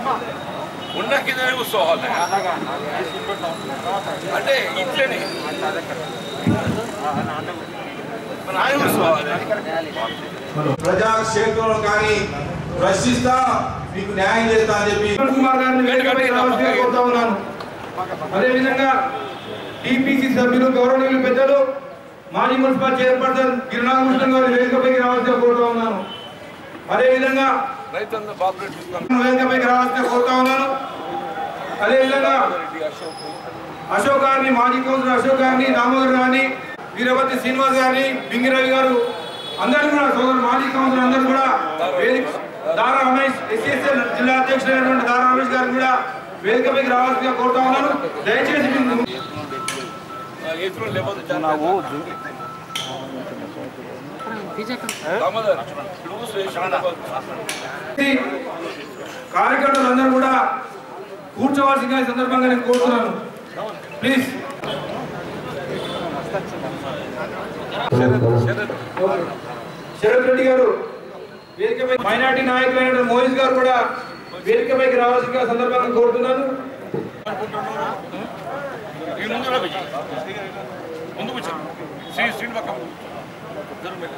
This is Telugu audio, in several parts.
ఉన్న కిందనే కూర్చోవాలి అంటే ఇట్లనే మన ఆయన కూర్చోవాలి ప్రజాక్షేత్రంలో కానీ ప్రశ్నిస్తా మీకు న్యాయం చేస్తా అని చెప్పి కిరణ్ కుమార్ గారిని వేదికపై రావాల్సిందిగా కోరుతా ఉన్నాను అదేవిధంగా టీపీసీ సభ్యులు గౌరవనీయులు పెద్దలు మాజీ మున్సిపల్ చైర్పర్సన్ గిరినాగకృష్ణ గారిని వేదికపైకి రావాల్సిందిగా కోరుతా ఉన్నాను అదేవిధంగా రైతు పాపులేట్ తీసుకున్నాం వేదికపైకి రావాల్సిందిగా కోరుతా ఉన్నాను అదేవిధంగా అశోక్ గారిని మాజీ కౌన్సిలర్ అశోక్ గారిని దామోదర్ గారిని వీరవతి శ్రీనివాస్ గారిని బింగి రవి గారు అందరూ కూడా సోదరు మాజీ కౌన్సిలర్ అందరూ కూడా వేదిక దారా రమేష్ ఎస్ఎస్ఎల్ జిల్లా అధ్యక్షుడైనటువంటి దారా రమేష్ గారిని కూడా వేదికపైకి రావాల్సిందిగా కోరుతా ఉన్నాను దయచేసి మీరు ఎత్తులు లేకపోతే దామోదర్ ఇప్పుడు కూర్చో, కార్యకర్తలందరూ కూడా కూర్చోవలసిందిగా ఈ సందర్భంగా నేను కోరుతున్నాను ప్లీజ్ శరత్ రెడ్డి గారు వేదికపై మైనార్టీ నాయకులైన మోహిత్ గారు కూడా వేదికపైకి రావాల్సిందిగా సందర్భంగా కోరుతున్నాను ఈ ముందు కూడా పోయి. ముందు కూర్చో శ్రీ శ్రీని పక్కన జరుగు మెల్ల.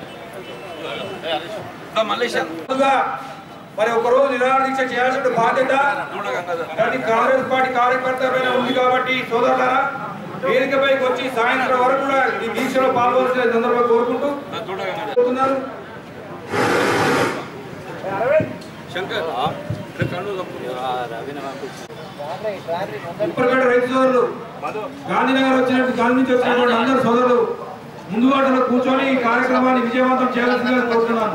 దా మల్లేశాన్ ముందుగా మరి ఒక రోజు నిరాహార దీక్ష చేయాల్సిన బాధ్యత దూడ గంగాధర్ దాన్ని కాంగ్రెస్ పార్టీ కార్యకర్త పైన ఉంది కాబట్టి సోదరులారా వేదికపైకి వచ్చి సాయంత్రం వరకు కూడా ఈ దీక్షలో పాల్గొనాల్సిన సందర్భంగా కోరుకుంటూ దా దూడ గంగాధర్ కోరుతున్నాను శంకర్ ఇక్కడ కన్ను తప్పు. ఉప్పరపేట రైతు సోదరులు గాంధీనగర్ వచ్చినట్టు గాంధీ నుంచి వచ్చినటువంటి అందరు సోదరులు ముందు వాటిలో కూర్చొని ఈ కార్యక్రమాన్ని విజయవంతం చేయాల్సిందిగా కోరుతున్నాను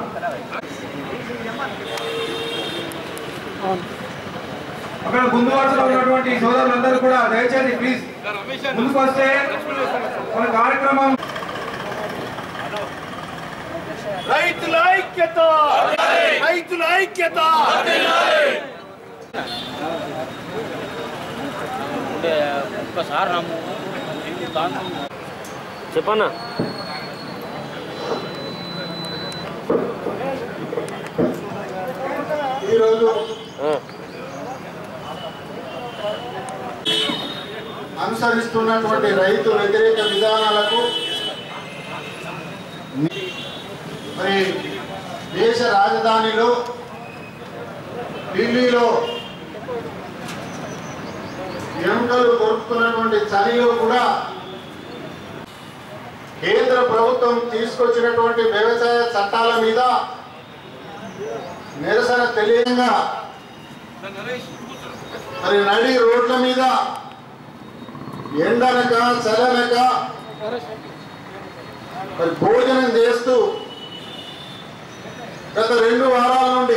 అక్కడ ముందు వాటిలో ఉన్నటువంటి సోదరులందరూ కూడా దయచేసి ప్లీజ్ దా రమేష్ అన్న. ముందుకు వస్తే మన కార్యక్రమం రైతుల ఐక్యత రైతుల ఐక్యత ఒక్కసారి నమ్ము చెప్పన్నా ఈరోజు ఆ. అనుసరిస్తున్నటువంటి రైతు వ్యతిరేక విధానాలకు మరి దేశ రాజధానిలో ఢిల్లీలో ఎముకలు కొరుకుతున్నటువంటి చలిలో కూడా కేంద్ర ప్రభుత్వం తీసుకొచ్చినటువంటి వ్యవసాయ చట్టాల మీద నిరసన తెలియంగా దా నరేష్ కూర్చో. మరి నడి రోడ్ల మీద ఎండనక చలనక మరి భోజనం చేస్తూ గత రెండు వారాల నుండి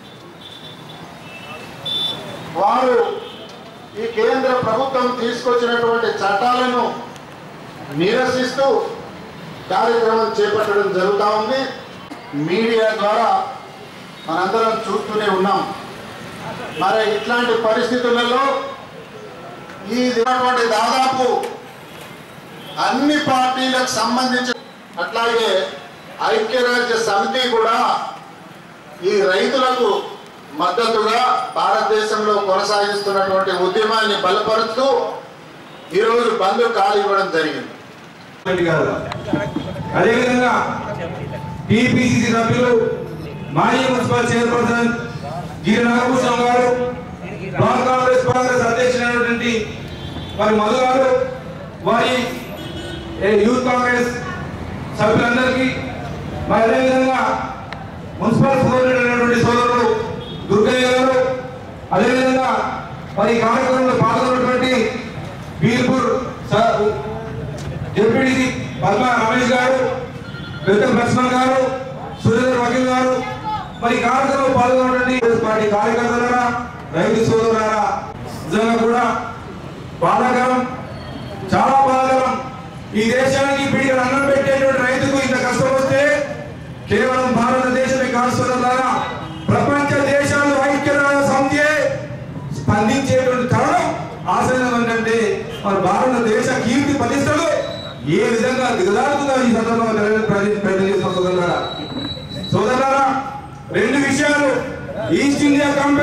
వారు ఈ కేంద్ర ప్రభుత్వం తీసుకొచ్చినటువంటి చట్టాలను నిరసిస్తూ కార్యక్రమం చేపట్టడం జరుగుతూ ఉంది మీడియా ద్వారా మనందరం చూస్తూనే ఉన్నాం మరి ఇట్లాంటి పరిస్థితులలో ఈ ఉన్నటువంటి దాదాపు అన్ని పార్టీలకు సంబంధించి అట్లాగే ఐక్యరాజ్య సమితి కూడా ఈ రైతులకు మద్దతుగా భారతదేశంలో కొనసాగిస్తున్నటువంటి ఉద్యమాన్ని బలపరుస్తూ ఈరోజు బంద్ కాలు ఇవ్వడం జరిగింది రెడ్డి గారు అదేవిధంగా టీపీసీసీ సభ్యులు మాజీ మున్సిపల్ చైర్పర్సన్ గిరి నాగభూషణం గారు బ్లాక్ కాంగ్రెస్ కాంగ్రెస్ అధ్యక్షుడైనటువంటి మరి మధు గారు వారి ఏ, యూత్ కాంగ్రెస్ సభ్యులందరికీ మరి అదేవిధంగా మున్సిపల్ సోదరుడైనటువంటి సోదరుడు దుర్గయ్య గారు అదేవిధంగా మరి ఈ కార్యక్రమంలో పాల్గొన్నటువంటి బీర్పూర్ స- డిప్యూటీ పద్మ రమేష్ గారు పెద్ద లక్ష్మణ్ గారు సురేంద్ర వకీల్ గారు మరి ఈ కార్యక్రమంలో పాల్గొన్నటువంటి కాంగ్రెస్ పార్టీ కార్యకర్తలారా రైతు సోదరులారా నిజంగా కూడా బాధాకరం చాలా బాధాకరం ఈ దేశానికి పిడికి అన్నం పెట్టేటువంటి రైతుకు ఇంత కష్టం వస్తే కేవలం భారతదేశమే కాదు సోదరులారా ప్రపంచ దేశాలు ఐక్యరాజ్య సమితి స్పందించేటువంటి తరుణం ఆశయం ఏంటంటే మన భారతదేశ కీర్తి ప్రతిష్టలు ఏ విధంగా దిగజారుతుందో ఈ సందర్భంగా తెలంగాణ ప్రజలు ప్రజలు చేసిన సోదరులారా సోదరులారా రెండు విషయాలు east India company west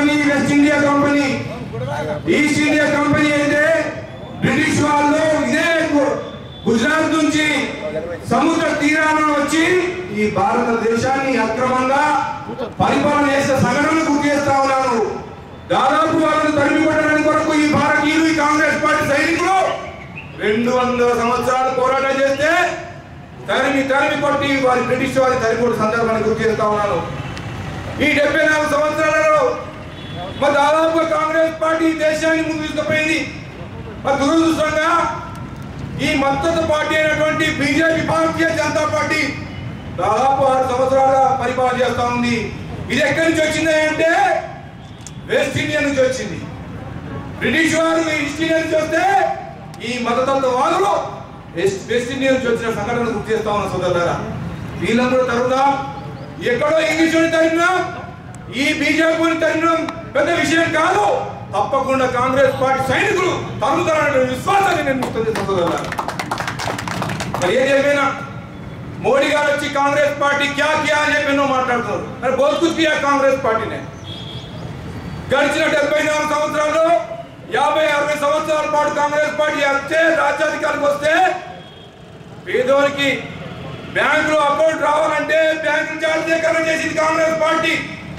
west India company east India company అయితే బ్రిటిష్ వాళ్ళు ఇదే గు- గుజరాత్ నుంచి సముద్ర తీరాన వచ్చి ఈ భారతదేశాన్ని అక్రమంగా పరిపాలన చేసే సంఘటనలు గుర్తు చేస్తా ఉన్నాను దాదాపు వాళ్ళని తరిమి కొట్టడానికి కొరకు ఈ భారతీయులు ఈ కాంగ్రెస్ పార్టీ సైనికులు రెండు వందల సంవత్సరాలు పోరాటం చేస్తే తరిమి తరిమి కొట్టి వారి బ్రిటిష్ వారి తరిమి సందర్భాన్ని గుర్తు చేస్తా ఉన్నాను ఈ డెబ్బై నాలుగు సంవత్సరాలలో మరి దాదాపుగా కాంగ్రెస్ పార్టీ దేశాన్ని ముందు తీసుకుపోయింది మరి దురదృష్టంగా ఈ మద్దతు పార్టీ అయినటువంటి బీజేపీ భారతీయ జనతా పార్టీ దాదాపు ఆరు సంవత్సరాల పరిపాలన చేస్తా ఉంది ఇది ఎక్కడి నుంచి వచ్చింది అంటే వెస్ట్ ఇండియా నుంచి వచ్చింది బ్రిటిష్ వారు ఈస్ట్ ఇండియా నుంచి వస్తే ఈ మతతత్వవాదులు వెస్ట్ వెస్ట్ ఇండియా నుంచి వచ్చిన సంఘటన గుర్తు చేస్తా ఉన్న సోదరులారా వీళ్ళని కూడా తరుణం ఎక్కడో ఇంగ్లీష్ తరిమినాం ఈ బీజేపీని తరిమినాం పెద్ద విషయం కాదు తప్పకుండా కాంగ్రెస్ పార్టీ సైనికులు తరుగుతారనే విశ్వాసాన్ని నేను వ్యక్తం చేస్తాను సోదరులారా మరి ఏది ఏమైనా మోడీ గారు వచ్చి కాంగ్రెస్ పార్టీ క్యా క్యా అని చెప్పి ఎన్నో మాట్లాడుతున్నారు మరి బోధ్ కుచ్ కియా కాంగ్రెస్ పార్టీనే గడిచిన డెబ్బై నాలుగు సంవత్సరాల్లో యాభై అరవై సంవత్సరాల పాటు కాంగ్రెస్ పార్టీ వచ్చే రాజ్యాధికారికి వస్తే పేదోనికి బ్యాంకులో అకౌంట్ రావాలంటే బ్యాంకు జాతీయకరణ చేసింది కాంగ్రెస్ పార్టీ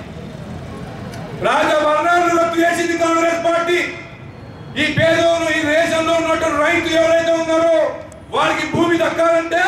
రాజభరణాలను రద్దు చేసింది కాంగ్రెస్ పార్టీ ఈ పేదోలు ఈ దేశంలో ఉన్నటువంటి రైతు ఎవరైతే ఉన్నారో వారికి భూమి దక్కాలంటే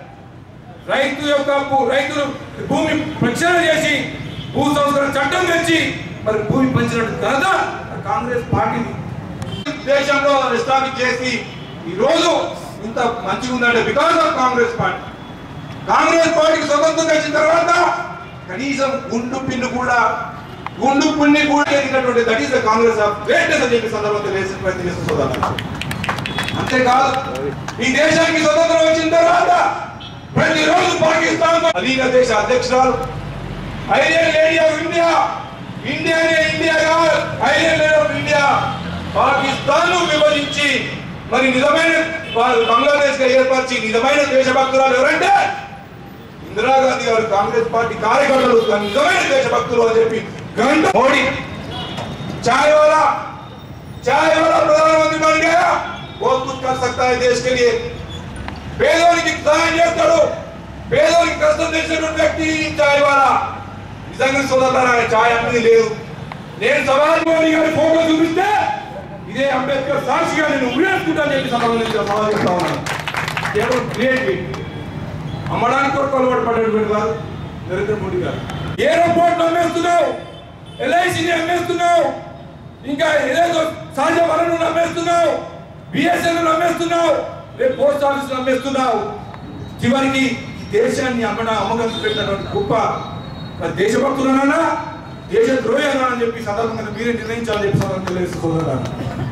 రైతు యొక్క భూ- రైతులు భూమి ప్రక్షాళన చేసి భూ సంస్కరణ చట్టం తెచ్చి మరి భూమి పంచినట్టు ఘనత కాంగ్రెస్ పార్టీని దేశంలో ఎస్టాబ్లిష్ చేసి ఈ రోజు ఇంత మంచిగా ఉందంటే because of Congress party Congress పార్టీకి స్వతంత్రం తెచ్చిన తర్వాత కనీసం గుండు పిన్ను కూడా గుండు పుణ్ణి కూడా ఎదిగినటువంటి that is the Congress of greatness అని చెప్పి సందర్భంగా తెలియజేసిన ప్రయత్నం చేస్తున్నారు అంతేకాదు ఈ దేశానికి స్వతంత్రం వచ్చిన తర్వాత ప్రతిరోజు పాకిస్తాన్ అలీన దేశ అధ్యక్షురాలు ఐరియన్ లేడీ ఆఫ్ ఇండియా ఇండియానే ఇండియాగా iron lady of India Pakistan విభజించి మరి నిజమైన వారు బంగ్లాదేశ్ గా ఏర్పరిచి నిజమైన దేశభక్తురాలు ఎవరంటే ఇందిరాగాంధీ గారు కాంగ్రెస్ పార్టీ కార్యకర్తలు నిజమైన దేశభక్తులు అని చెప్పి గంట మోడీ चाय वाला चाय वाला प्रधानमंत्री बन गया बहुत कुछ कर सकता है देश के लिए పేదోనికి సహాయం చేస్తాడు పేదోనికి కష్టం తెచ్చినటువంటి వ్యక్తి చాయ్ వాలా నిజంగా సోదరులారా చాయ్ అన్నది లేదు నేను సవాల్ మోడీ గారి ఫోటో చూపిస్తే ఇదే అంబేద్కర్ సాక్షిగా నేను ఉరేసుకుంటాను చెప్పి సంబంధించిన సవాల్ చేస్తా ఉన్నాను కేవలం క్రియేటివిటీ అమ్మడానికి కూడా అలవాటు పడేటువంటి కాదు నరేంద్ర మోడీ గారు ఏరోపోర్ట్ అమ్మేస్తున్నావు ఎల్ఐసిని అమ్మేస్తున్నావు ఇంకా ఏదేదో సహజ వనరులను అమ్మేస్తున్నావు బిఎస్ఎన్ అమ్మేస్తున్నావు రేపు పోస్ట్ ఆఫీస్ అమ్మేస్తున్నావు చివరికి ఈ దేశాన్ని అమ్మడ అమ్మకం పెట్టినటువంటి గొప్ప మరి దేశభక్తులనా దేశ ద్రోహనా అని చెప్పి సందర్భంగా మీరే నిర్ణయించాలని చెప్పి సందర్భంగా తెలియజేస్తున్నాను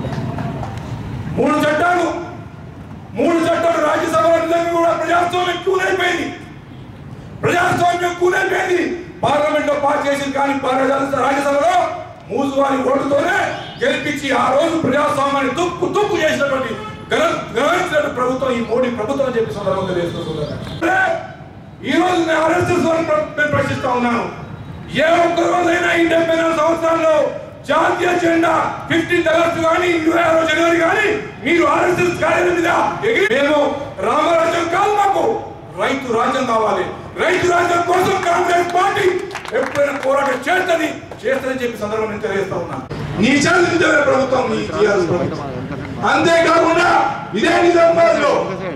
మూడు చట్టాలు మూడు చట్టాలు రాజ్యసభలో నిజంగా కూడా ప్రజాస్వామ్యం కూలైపోయింది ప్రజాస్వామ్యం కూలైపోయింది పార్లమెంట్ లో పాస్ చేసింది కానీ రాజ్య- రాజ్యసభలో మూసువారి ఓటుతోనే గెలిపించి ఆ రోజు ప్రజాస్వామ్యాన్ని తుక్కు తుక్కు చేసినటువంటి గణ- గణించినటువంటి ప్రభుత్వం ఈ మోడీ ప్రభుత్వం అని చెప్పి సందర్భంగా తెలుసుకుంటున్నారు ఈ రోజు నేను ఆర్ఎస్ఎస్ వారిని ప్ర- నేను ప్రశ్నిస్తా ఉన్నాను ఏ ఒక్క రోజైనా ఈ డెబ్బై నాలుగు సంవత్సరాల్లో జాతీయ జెండా ఫిఫ్టీన్త్ ఆగస్టు కానీ ఇరవై ఆరో జనవరి కానీ మీరు ఆర్ఎస్ఎస్ కార్యాలయం మీద ఎగిరి మేము రామరాజ్యం కాదు మాకు రైతు రాజ్యం కావాలి రైతు రాజ్యం కోసం కాంగ్రెస్ పార్టీ ఎప్పుడైనా పోరాటం చేస్తుంది చేస్తుందని చెప్పి సందర్భం నేను తెలియజేస్తా ఉన్నాను నిజాలు ప్రభుత్వం నీ టీఆర్ఎస్ ప్రభుత్వం అంతేకాకుండా ఇదే నిజామాబాద్లో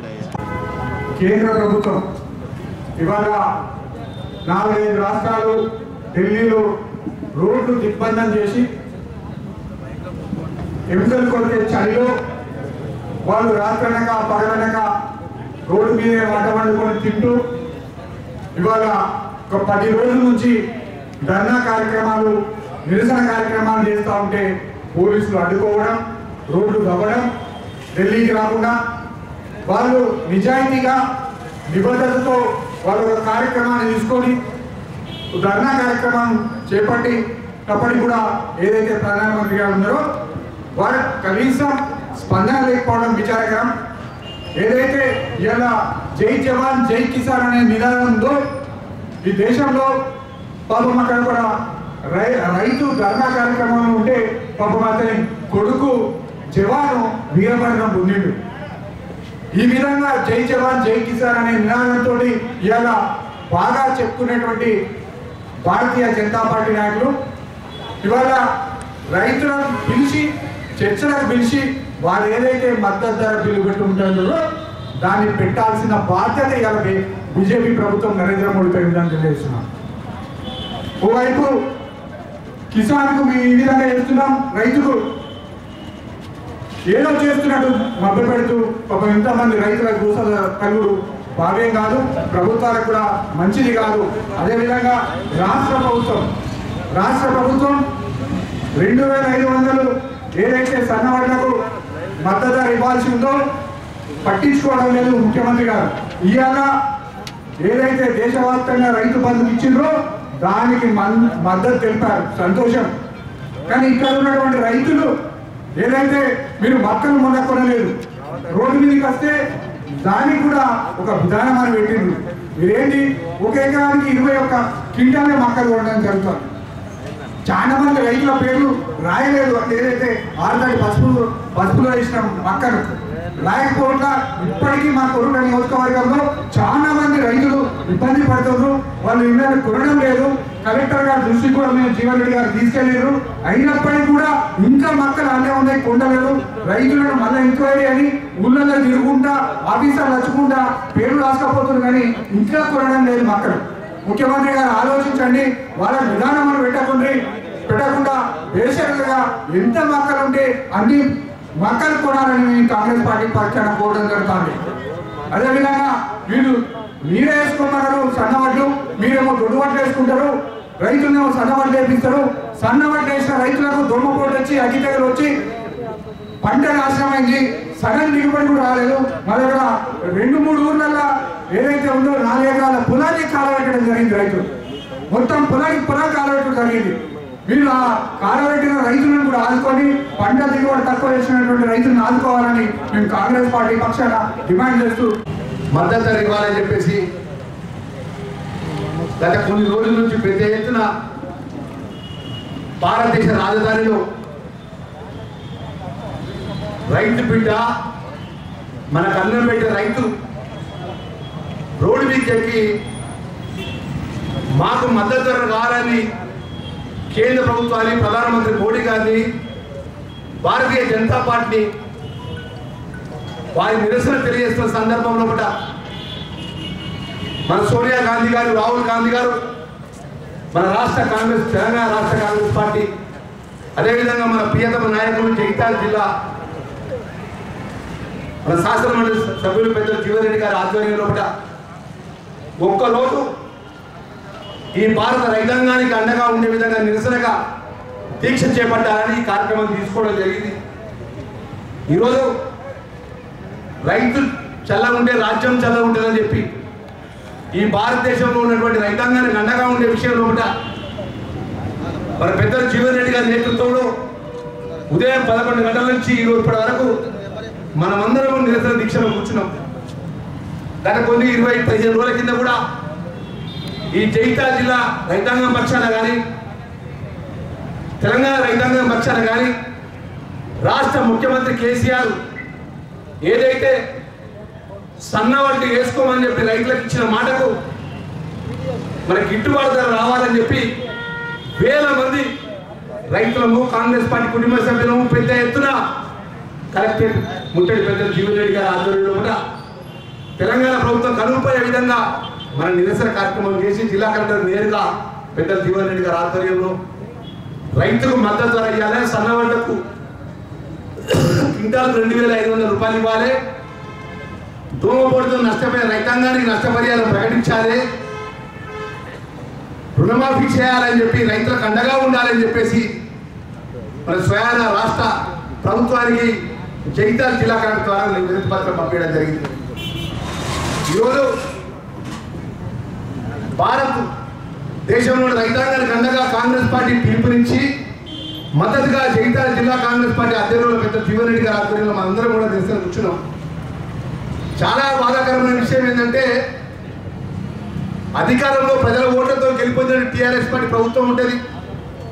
కేంద్ర ప్రభుత్వం ఇవాళ నాలుగైదు రాష్ట్రాలు ఢిల్లీలో రోడ్లు దిగ్బంధం చేసి ఎముకలు కొడితే చలిలో వాళ్ళు రాత్రనక పగలనక రోడ్డు మీద వంట వండుకొని తింటూ ఇవాళ ఒక పది రోజుల నుంచి ధర్నా కార్యక్రమాలు నిరసన కార్యక్రమాలు చేస్తూ ఉంటే పోలీసులు అడ్డుకోవడం రోడ్లు దవ్వడం ఢిల్లీకి రాకుండా వాళ్ళు నిజాయితీగా నిబద్ధతతో వాళ్ళు ఒక కార్యక్రమాన్ని తీసుకొని ధర్నా కార్యక్రమం చేపట్టి అప్పటికి కూడా ఏదైతే ప్రధానమంత్రి గారు ఉన్నారో వారు కనీసం స్పందన లేకపోవడం విచారకరం ఏదైతే ఇలా జై జవాన్ జై కిసాన్ అనే నినాదం ఉందో ఈ దేశంలో పాపం అక్కడ కూడా రై రైతు ధర్నా కార్యక్రమంలో ఉంటే పాపం అతని కొడుకు జవాను వీరమరణం పొందిండు ఈ విధంగా జై జవాన్ జై కిసాన్ అనే నినాదంతో ఇవాళ బాగా చెప్పుకునేటువంటి భారతీయ జనతా పార్టీ నాయకులు ఇవాళ రైతులను పిలిచి చర్చలకు పిలిచి వారు ఏదైతే మద్దతు ధర బిల్లు పెట్టుకుంటారో దాన్ని పెట్టాల్సిన బాధ్యత ఇవాళ బీజేపీ ప్రభుత్వం నరేంద్ర మోడీపై ఉందని తెలియజేస్తున్నాం ఓవైపు కిసాన్కు మేము ఈ విధంగా చేస్తున్నాం రైతుకు ఏదో చేస్తున్నట్టు మభ్య పెడుతూ ఒక ఇంతమంది రైతుల దూస కలుగుడు భావ్యం కాదు ప్రభుత్వాలకు కూడా మంచిది కాదు అదేవిధంగా రాష్ట్ర ప్రభుత్వం రాష్ట్ర ప్రభుత్వం రెండు వేల ఐదు వందలు ఏదైతే సన్నవాళ్లకు మద్దతు ధర ఇవ్వాల్సి ఉందో పట్టించుకోవడం లేదు ముఖ్యమంత్రి గారు ఇవాళ ఏదైతే దేశవ్యాప్తంగా రైతు బంధు ఇచ్చిండ్రో దానికి మన్- మద్దతు తెలిపారు సంతోషం కానీ ఇక్కడ ఉన్నటువంటి రైతులు ఏదైతే మీరు మక్కలు మొన్న కొనలేదు రోడ్డు మీదకి వస్తే దానికి కూడా ఒక విధానం అని పెట్టిండ్రు మీరేంటి ఒక ఎకరానికి ఇరవై ఒక్క క్వింటాలే మక్కలు కొనడం జరుగుతుంది చాలా మంది రైతుల పేర్లు రాయలేదు అంటే ఏదైతే ఆల్రెడీ పసుపు పసుపులో వేసిన మక్కను రాయకపోవట్ల ఇప్పటికీ మా కొరుడ నియోజకవర్గంలో చాలా మంది రైతులు ఇబ్బంది పడుతున్నారు వాళ్ళు ఇళ్ళని కొనడం లేదు కలెక్టర్ గారి దృష్టికి కూడా మేము జీవన్ రెడ్డి గారు తీసుకెళ్లారు అయినప్పటికీ కూడా ఇంకా మక్కలు అల్లే ఉన్నాయి కొండలేదు రైతులను మళ్ళీ ఎంక్వైరీ అని ఊళ్ళలో తిరుగుకుంటా ఆఫీసర్లు వచ్చుకుంటా పేర్లు రాసుకపోతున్నారు కానీ ఇంకా కొనడం లేదు మక్కలు ముఖ్యమంత్రి గారు ఆలోచించండి వాళ్ళ విధానం అని పెట్టకుండా పెట్టకుండా బేషరతుగా ఎంత మక్కలు ఉంటే అన్ని మక్కలు కొనాలని మేము కాంగ్రెస్ పార్టీ పక్షాన కోరడం జరుగుతుంది అదేవిధంగా వీళ్ళు మీరే వేసుకోమన్నారు సన్నవడ్లు మీరేమో దొడ్డువడ్లు వేసుకుంటారు రైతులేమో సన్నవడ్లు వేపిస్తారు సన్నవడ్లు వేసిన రైతులకు దొమ్మపోటు వచ్చి అగ్గి తెగలు వచ్చి పంట నాశనమైంది సగం దిగుబడి కూడా రాలేదు మన దగ్గర రెండు మూడు ఊర్లలో ఏదైతే ఉందో నాలుగు ఎకరాల పొలాన్ని కాలబెట్టడం జరిగింది రైతులు మొత్తం పొలానికి పొలం కాలబెట్టడం జరిగింది వీళ్ళు ఆ కాలబెట్టిన రైతులను కూడా ఆదుకొని పంట దిగుబడి తక్కువ చేసినటువంటి రైతులను ఆదుకోవాలని మేము కాంగ్రెస్ పార్టీ పక్షాన డిమాండ్ చేస్తూ మద్దతు ధర ఇవ్వాలని చెప్పేసి గత కొన్ని రోజుల నుంచి పెద్ద ఎత్తున భారతదేశ రాజధానిలో రైతు బిడ్డ మన కన్నం పెట్టే రైతు రోడ్డు మీదకి ఎక్కి మాకు మద్దతు ధర కావాలని కేంద్ర ప్రభుత్వాన్ని ప్రధానమంత్రి మోడీ గారిని భారతీయ జనతా పార్టీ వారి నిరసన తెలియజేస్తున్న సందర్భంలో కూడా మన సోనియా గాంధీ గారు రాహుల్ గాంధీ గారు మన రాష్ట్ర కాంగ్రెస్ తెలంగాణ రాష్ట్ర కాంగ్రెస్ పార్టీ అదేవిధంగా మన ప్రియతమ నాయకులు జగిత్యాల జిల్లా మన శాసనమండలి సభ్యులు పెద్దలు జీవరెడ్డి గారి ఆధ్వర్యంలో కూడా ఒక్కరోజు ఈ భారత రైతాంగానికి అండగా ఉండే విధంగా నిరసనగా దీక్ష చేపట్టాలని ఈ కార్యక్రమం తీసుకోవడం జరిగింది ఈరోజు రైతు చల్ల ఉంటే రాజ్యం చల్ల ఉంటుందని చెప్పి ఈ భారతదేశంలో ఉన్నటువంటి రైతాంగానికి అండగా ఉండే విషయంలో కూడా మన పెద్దలు జీవన్ రెడ్డి గారి నేతృత్వంలో ఉదయం పదకొండు గంటల నుంచి ఈరోజు ఇప్పటి వరకు మనమందరం నిరసన దీక్షలో కూర్చున్నాం గత కొన్ని ఇరవై పదిహేను రోజుల కింద కూడా ఈ జైతా జిల్లా రైతాంగం పక్షాన కానీ తెలంగాణ రైతాంగం పక్షాన కానీ రాష్ట్ర ముఖ్యమంత్రి కేసీఆర్ ఏదైతే సన్నవడ్డీ వేసుకోమని చెప్పి రైతులకు ఇచ్చిన మాటకు మన గిట్టుబాటు ధర రావాలని చెప్పి వేల మంది రైతులము కాంగ్రెస్ పార్టీ కుటుంబ సభ్యులము పెద్ద ఎత్తున కలెక్టరేట్ ముట్టడి పెద్దలు జీవన్ రెడ్డి గారి ఆధ్వర్యంలో కూడా తెలంగాణ ప్రభుత్వం కనుపయ్యే విధంగా మన నిరసన కార్యక్రమం చేసి జిల్లా కలెక్టర్ నేరుగా పెద్దలు జీవన్ రెడ్డి గారి ఆధ్వర్యంలో రైతుకు మద్దతు ధర ఇవ్వాలి సన్నవడ్లకు క్వింటాల్ రెండు వేల ఐదు వందల రూపాయలు ఇవ్వాలి దోమపోటుతో నష్టపోయిన రైతాంగానికి నష్టపరిహారం ప్రకటించాలి రుణమాఫీ చేయాలని చెప్పి రైతులకు అండగా ఉండాలని చెప్పేసి మన స్వయాన రాష్ట్ర ప్రభుత్వానికి జగిత్యాల జిల్లా కలెక్టర్ ద్వారా వినతి పత్రం పంపించడం జరిగింది ఈరోజు భారత్ దేశంలోని రైతాంగానికి అండగా కాంగ్రెస్ పార్టీ పిలుపునిచ్చి మద్దతుగా జగిత్యాల జిల్లా కాంగ్రెస్ పార్టీ అధ్యక్షులు పెద్ద జీవన్ రెడ్డి గారి ఆధ్వర్యంలో మనందరం కూడా నిరసన కూర్చున్నాం చాలా బాధాకరమైన విషయం ఏంటంటే అధికారంలో ప్రజల ఓట్లతో గెలిపొందిన టీఆర్ఎస్ పార్టీ ప్రభుత్వం ఉంటుంది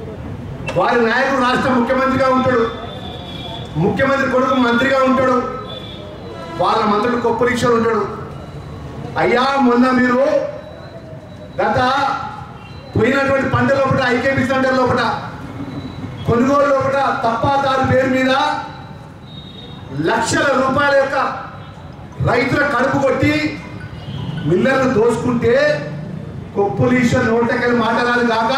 వారి నాయకుడు రాష్ట్ర ముఖ్యమంత్రిగా ఉంటాడు ముఖ్యమంత్రి కొడుకు మంత్రిగా ఉంటాడు వాళ్ళ మంత్రుడు కొప్పరీక్షలు ఉంటాడు అయ్యా మొన్న మీరు గత పోయినటువంటి పంట లోపల ఐకేపీ సెంటర్ లోపల కొనుగోలు లోపల తప్పాదారు పేరు మీద లక్షల రూపాయల యొక్క రైతుల కడుపు కొట్టి మిల్లర్లు దోసుకుంటే కొప్పులీశ్వర్ నోటకెళ్ళి మాట్లాడాలి కాక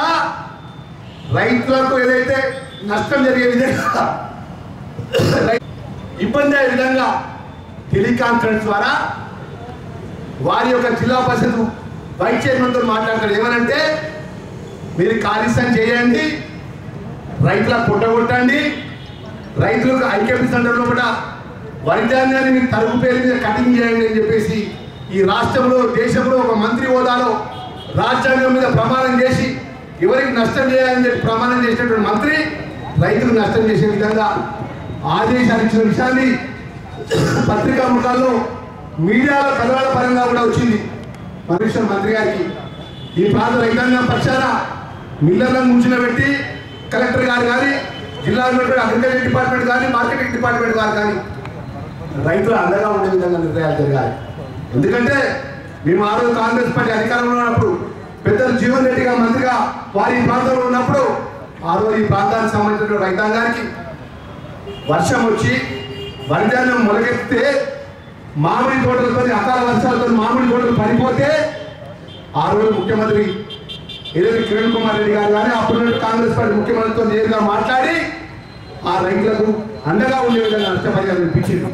రైతులకు ఏదైతే నష్టం జరిగే విధంగా రై- ఇబ్బంది అయ్యే విధంగా టెలికాన్ఫరెన్స్ ద్వారా వారి యొక్క జిల్లా పరిషత్ వైస్ చైర్మన్తో మాట్లాడతారు ఏమనంటే మీరు కార్యస్థానం చేయండి రైతులకు పుట్టగొట్టండి రైతులకు ఐకేపీ సెంటర్ లోపల వరి ధాన్యాన్ని మీరు తరుగు పేరు మీద కటింగ్ చేయండి అని చెప్పేసి ఈ రాష్ట్రంలో దేశంలో ఒక మంత్రి హోదాలో రాజ్యాంగం మీద ప్రమాణం చేసి ఎవరికి నష్టం చేయాలని చెప్పి ప్రమాణం చేసినటువంటి మంత్రి రైతులకు నష్టం చేసే విధంగా ఆదేశాలు ఇచ్చిన విషయాన్ని పత్రికా ముఖాల్లో మీడియాలో కథనాల పరంగా కూడా వచ్చింది పరమేశ్వర్ మంత్రి గారికి ఈ ప్రాంత రైతాంగం పక్షాన మిల్లర్లను ముంచిన పెట్టి కలెక్టర్ గారు కానీ జిల్లా అగ్రికల్చర్ డిపార్ట్మెంట్ కానీ మార్కెటింగ్ డిపార్ట్మెంట్ వారు కానీ రైతులు అండగా ఉండే విధంగా నిర్ణయాలు జరగాలి ఎందుకంటే మేము ఆ రోజు కాంగ్రెస్ పార్టీ అధికారంలో ఉన్నప్పుడు పెద్దలు జీవన్ రెడ్డి గారు మంత్రిగా వారి ఈ ప్రాంతంలో ఉన్నప్పుడు ఆ రోజు ఈ ప్రాంతానికి సంబంధించిన రైతాంగానికి వర్షం వచ్చి వరిధాన్యం మొలకెత్తితే మామిడి తోటలతో అకాల వర్షాలతో మామిడి తోటలు పడిపోతే ఆ రోజు ముఖ్యమంత్రి ఏదైతే కిరణ్ కుమార్ రెడ్డి గారు కానీ అప్పుడు కాంగ్రెస్ పార్టీ ముఖ్యమంత్రితో నేరుగా మాట్లాడి ఆ రైతులకు అండగా ఉండే విధంగా నష్టపరిహారం ఇప్పించింది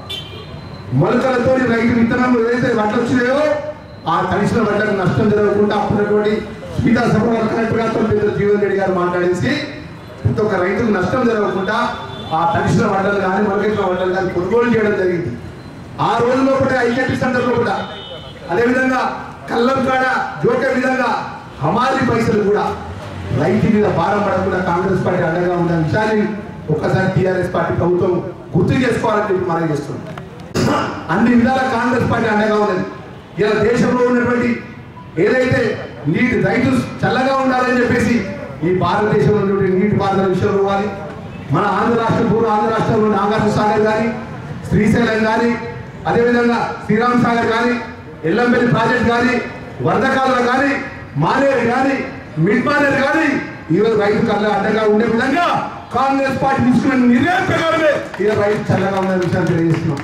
మొలకలతో రైతు విత్తనాలు ఏదైతే వడ్లు వచ్చినాయో ఆ తడిసిన వడ్లకు నష్టం జరగకుండా అప్పుడున్నటువంటి స్పీతా సభ కలెక్టర్ గారితో పెద్ద జీవన్ రెడ్డి గారు మాట్లాడేసి ప్రతి ఒక్క రైతుకు నష్టం జరగకుండా ఆ తడిసిన వడ్డలు కానీ మొలకెత్తిన వడ్డలు కానీ కొనుగోలు చేయడం జరిగింది ఆ రోజుల్లో కూడా ఐకేపీ సెంటర్లో కూడా అదేవిధంగా కళ్ళం కాడ జోకే విధంగా హమాలి పైసలు కూడా రైతు మీద భారం పడకుండా కాంగ్రెస్ పార్టీ అండగా ఉన్న విషయాన్ని ఒక్కసారి టీఆర్ఎస్ పార్టీ ప్రభుత్వం గుర్తు చేసుకోవాలని చెప్పి మనం చేస్తున్నాం అన్ని విధాల కాంగ్రెస్ పార్టీ అండగా ఉన్నది ఇలా దేశంలో ఉన్నటువంటి ఏదైతే నీటి రైతు చల్లగా ఉండాలని చెప్పేసి ఈ భారతదేశంలో ఉన్నటువంటి నీటి పారుదల విషయంలో కానీ మన ఆంధ్ర రాష్ట్రం పూర్వ ఆంధ్ర రాష్ట్రంలో నాగార్జున సాగర్ కానీ శ్రీశైలం కానీ అదేవిధంగా శ్రీరామ్ సాగర్ కానీ ఎల్లంపల్లి ప్రాజెక్ట్ కానీ వరదకాలువ కానీ మానేరు కానీ మిడ్ మానేరు కానీ ఈరోజు రైతు కళ్ళ అండగా ఉండే విధంగా కాంగ్రెస్ పార్టీ తీసుకున్న నిర్ణయం ప్రకారమే ఈరోజు రైతు చల్లగా ఉన్న విషయాన్ని తెలియజేస్తున్నాం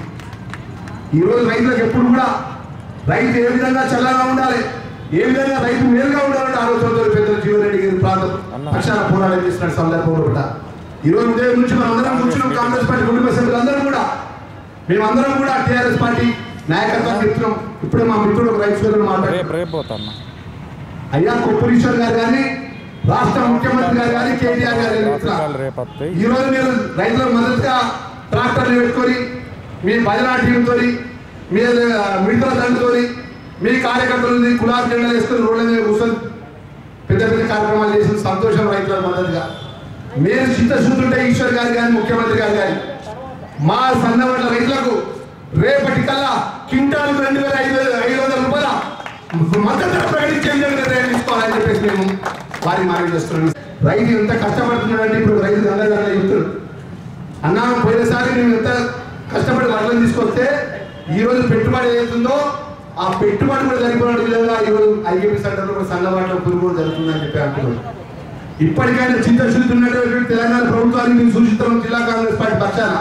ఈ రోజు రైతులకు ఎప్పుడు కూడా రైతు ఏ విధంగా చల్లగా ఉండాలి ఏ విధంగా రైతు మేలుగా ఉండాలంటే ఆలోచనతో పెద్దలు జీవన్ రెడ్డి గారి ప్రాంతం పక్షాన పోరాటం చేసిన సందర్భంలో కూడా ఈ రోజు ఉదయం నుంచి మనం అందరం కూర్చున్నాం కాంగ్రెస్ పార్టీ కుటుంబ సభ్యులు అందరం కూడా మేమందరం కూడా టీఆర్ఎస్ పార్టీ నాయకత్వాన్ని చెప్తున్నాం ఇప్పుడే మా మిత్రుడు ఒక రైతు సోదరుడు మాట్లాడుతున్నారు రేపు పోతాన్నా అయ్యా కొప్పరీశ్వర్ గారు కానీ రాష్ట్ర ముఖ్యమంత్రి గారు కానీ కేటీఆర్ గారు కానీ రాత్రికాలు రేపు వస్తాయి ఈ రోజు మీరు రైతులకు మద్దతుగా ట్రాక్టర్లు పెట్టుకొని మీ భజనా టీంతో మీ మిగతా దండుతో మీ కార్యకర్తలు కులాబ్ జెండాలు వేసుకొని రోడ్ల మీద కూర్చొని పెద్ద పెద్ద కార్యక్రమాలు చేసిన సంతోషం రైతులకు మద్దతుగా మీరు చిత్తశుద్ధి ఉంటే ఈశ్వర్ గారు కానీ ముఖ్యమంత్రి గారు కానీ మా సన్నవడ్ల రైతులకు రేపటి కల్లా క్వింటాల్ రెండు వేల ఐదు వేల ఐదు వందల రూపాయల మద్దతు ధర ప్రకటించే విధంగా నిర్ణయం తీసుకోవాలని చెప్పేసి మేము వారికి మనవి చేస్తున్నాం రైతు ఎంత కష్టపడుతున్నాడంటే ఇప్పుడు రైతు అందరికీ చెప్తున్నాడు అన్నా పోయినసారి మేము ఎంత కష్టపడి వడ్లను తీసుకొస్తే ఈ రోజు పెట్టుబడి ఏదైతుందో ఆ పెట్టుబడి కూడా సరిపోయిన విధంగా ఈ రోజు ఐకేపీ సెంటర్లో కూడా సన్నవాటిలో పురుగు జరుగుతుందని చెప్పి అంటున్నాడు ఇప్పటికైనా చింతశుద్ధి ఉన్నటువంటి తెలంగాణ ప్రభుత్వానికి మేము సూచిస్తున్నాం జిల్లా కాంగ్రెస్ పార్టీ పక్షాన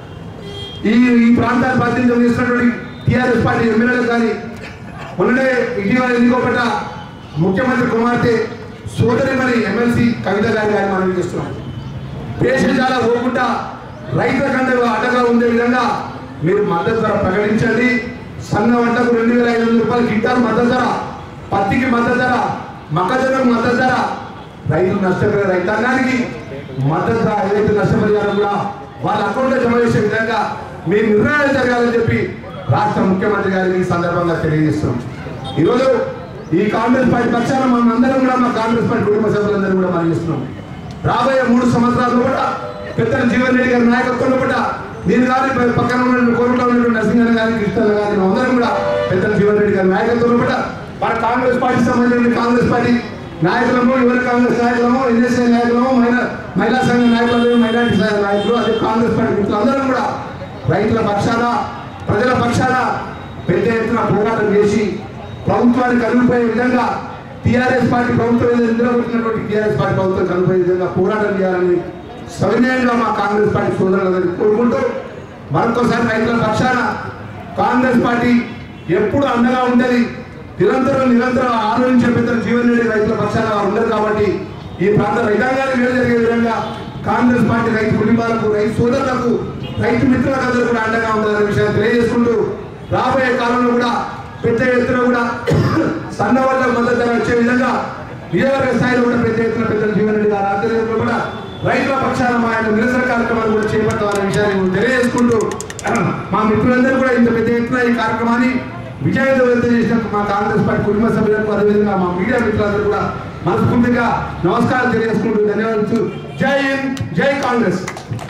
ఈ ఈ ప్రాంతాన్ని ప్రాతినిధ్యం చేస్తున్నటువంటి టీఆర్ఎస్ పార్టీ ఎమ్మెల్యేలు కానీ మొన్ననే ఇటీవల ఎన్నుకోబడ్డ ముఖ్యమంత్రి కుమార్తె సోదరి మరి ఎమ్మెల్సీ కవిత గారి గారిని మనం చేస్తున్నాం దేశజాల పోకుండా రైతుల కంటే అడ్డగా ఉండే విధంగా మీరు మద్దతు ధర ప్రకటించండి సన్న వంటకు రెండు వేల ఐదు వందల రూపాయలు గిట్టారు మద్దతు ధర పత్తికి మద్దతు ధర మొక్కజొన్నకు మద్దతు ధర రైతులు నష్టపోయే రైతాంగానికి మద్దతు ధర ఏదైతే నష్టపరిహారం కూడా వాళ్ళ అకౌంట్లో జమ చేసే విధంగా మీ నిర్ణయాలు జరగాలని చెప్పి రాష్ట్ర ముఖ్యమంత్రి గారికి ఈ సందర్భంగా తెలియజేస్తున్నాం ఈరోజు ఈ కాంగ్రెస్ పార్టీ పక్షాన మనం అందరం కూడా మా కాంగ్రెస్ పార్టీ కుటుంబ సభ్యులందరూ కూడా మనం చేస్తున్నాం రాబోయే మూడు సంవత్సరాల్లో కూడా పెద్దల జీవన్ రెడ్డి గారి నాయకత్వంలో కూడా నేను కానీ ప- పక్కన ఉన్న కోరులో ఉన్నటువంటి నరసింహన్ గారి కృష్ణ గారి అందరం కూడా పెద్దల జీవన్ రెడ్డి గారి నాయకత్వంలో కూడా మన కాంగ్రెస్ పార్టీ సంబంధించిన కాంగ్రెస్ పార్టీ నాయకులము యువ కాంగ్రెస్ నాయకులము ఎన్ఎస్ఐ నాయకులము మైన మహిళా సంఘ నాయకులు మైనార్టీ సంఘ నాయకులు అదే కాంగ్రెస్ పార్టీ మిత్రులు అందరం కూడా రైతుల పక్షాన ప్రజల పక్షాన పెద్ద ఎత్తున పోరాటం చేసి ప్రభుత్వాన్ని కలుగుపోయే విధంగా టీఆర్ఎస్ పార్టీ ప్రభుత్వం ఏదో నిద్రపోతున్నటువంటి టీఆర్ఎస్ పార్టీ ప్రభుత్వం కలుగుపోయే విధంగా పోరాటం చేయాలని సవినయంగా మా కాంగ్రెస్ పార్టీ సోదరులందరికీ కోరుకుంటూ మరొకసారి రైతుల పక్షాన కాంగ్రెస్ పార్టీ ఎప్పుడు అండగా ఉండేది నిరంతరం నిరంతరం ఆలోచించే పెద్ద జీవన్ రెడ్డి రైతుల పక్షాన వారు ఉండరు కాబట్టి ఈ ప్రాంత రైతాంగానికి మేలు జరిగే విధంగా కాంగ్రెస్ పార్టీ రైతు కుటుంబాలకు రైతు సోదరులకు రైతు మిత్రులకు అందరూ కూడా అండగా ఉండాలనే విషయాన్ని తెలియజేసుకుంటూ రాబోయే కాలంలో కూడా పెద్ద ఎత్తున కూడా సన్న వాళ్ళకు మద్దతు ధర వచ్చే విధంగా నియోజకవర్గ స్థాయిలో కూడా పెద్ద ఎత్తున పెద్దల జీవన్ రెడ్డి గారి ఆధ్వర్యంలో కూడా రైతుల పక్షాన మా యొక్క నిరసన కార్యక్రమాలు కూడా చేపడతామనే విషయాన్ని తెలియజేసుకుంటూ మా మిత్రులందరూ కూడా ఇంత పెద్ద ఎత్తున ఈ కార్యక్రమాన్ని విజయవంతం చేసిన మా కాంగ్రెస్ పార్టీ కుటుంబ సభ్యులకు అదేవిధంగా మా మీడియా మిత్రులందరూ కూడా మనస్ఫూర్తిగా నమస్కారం తెలియజేసుకుంటూ ధన్యవాదాలు జై హింద్ జై కాంగ్రెస్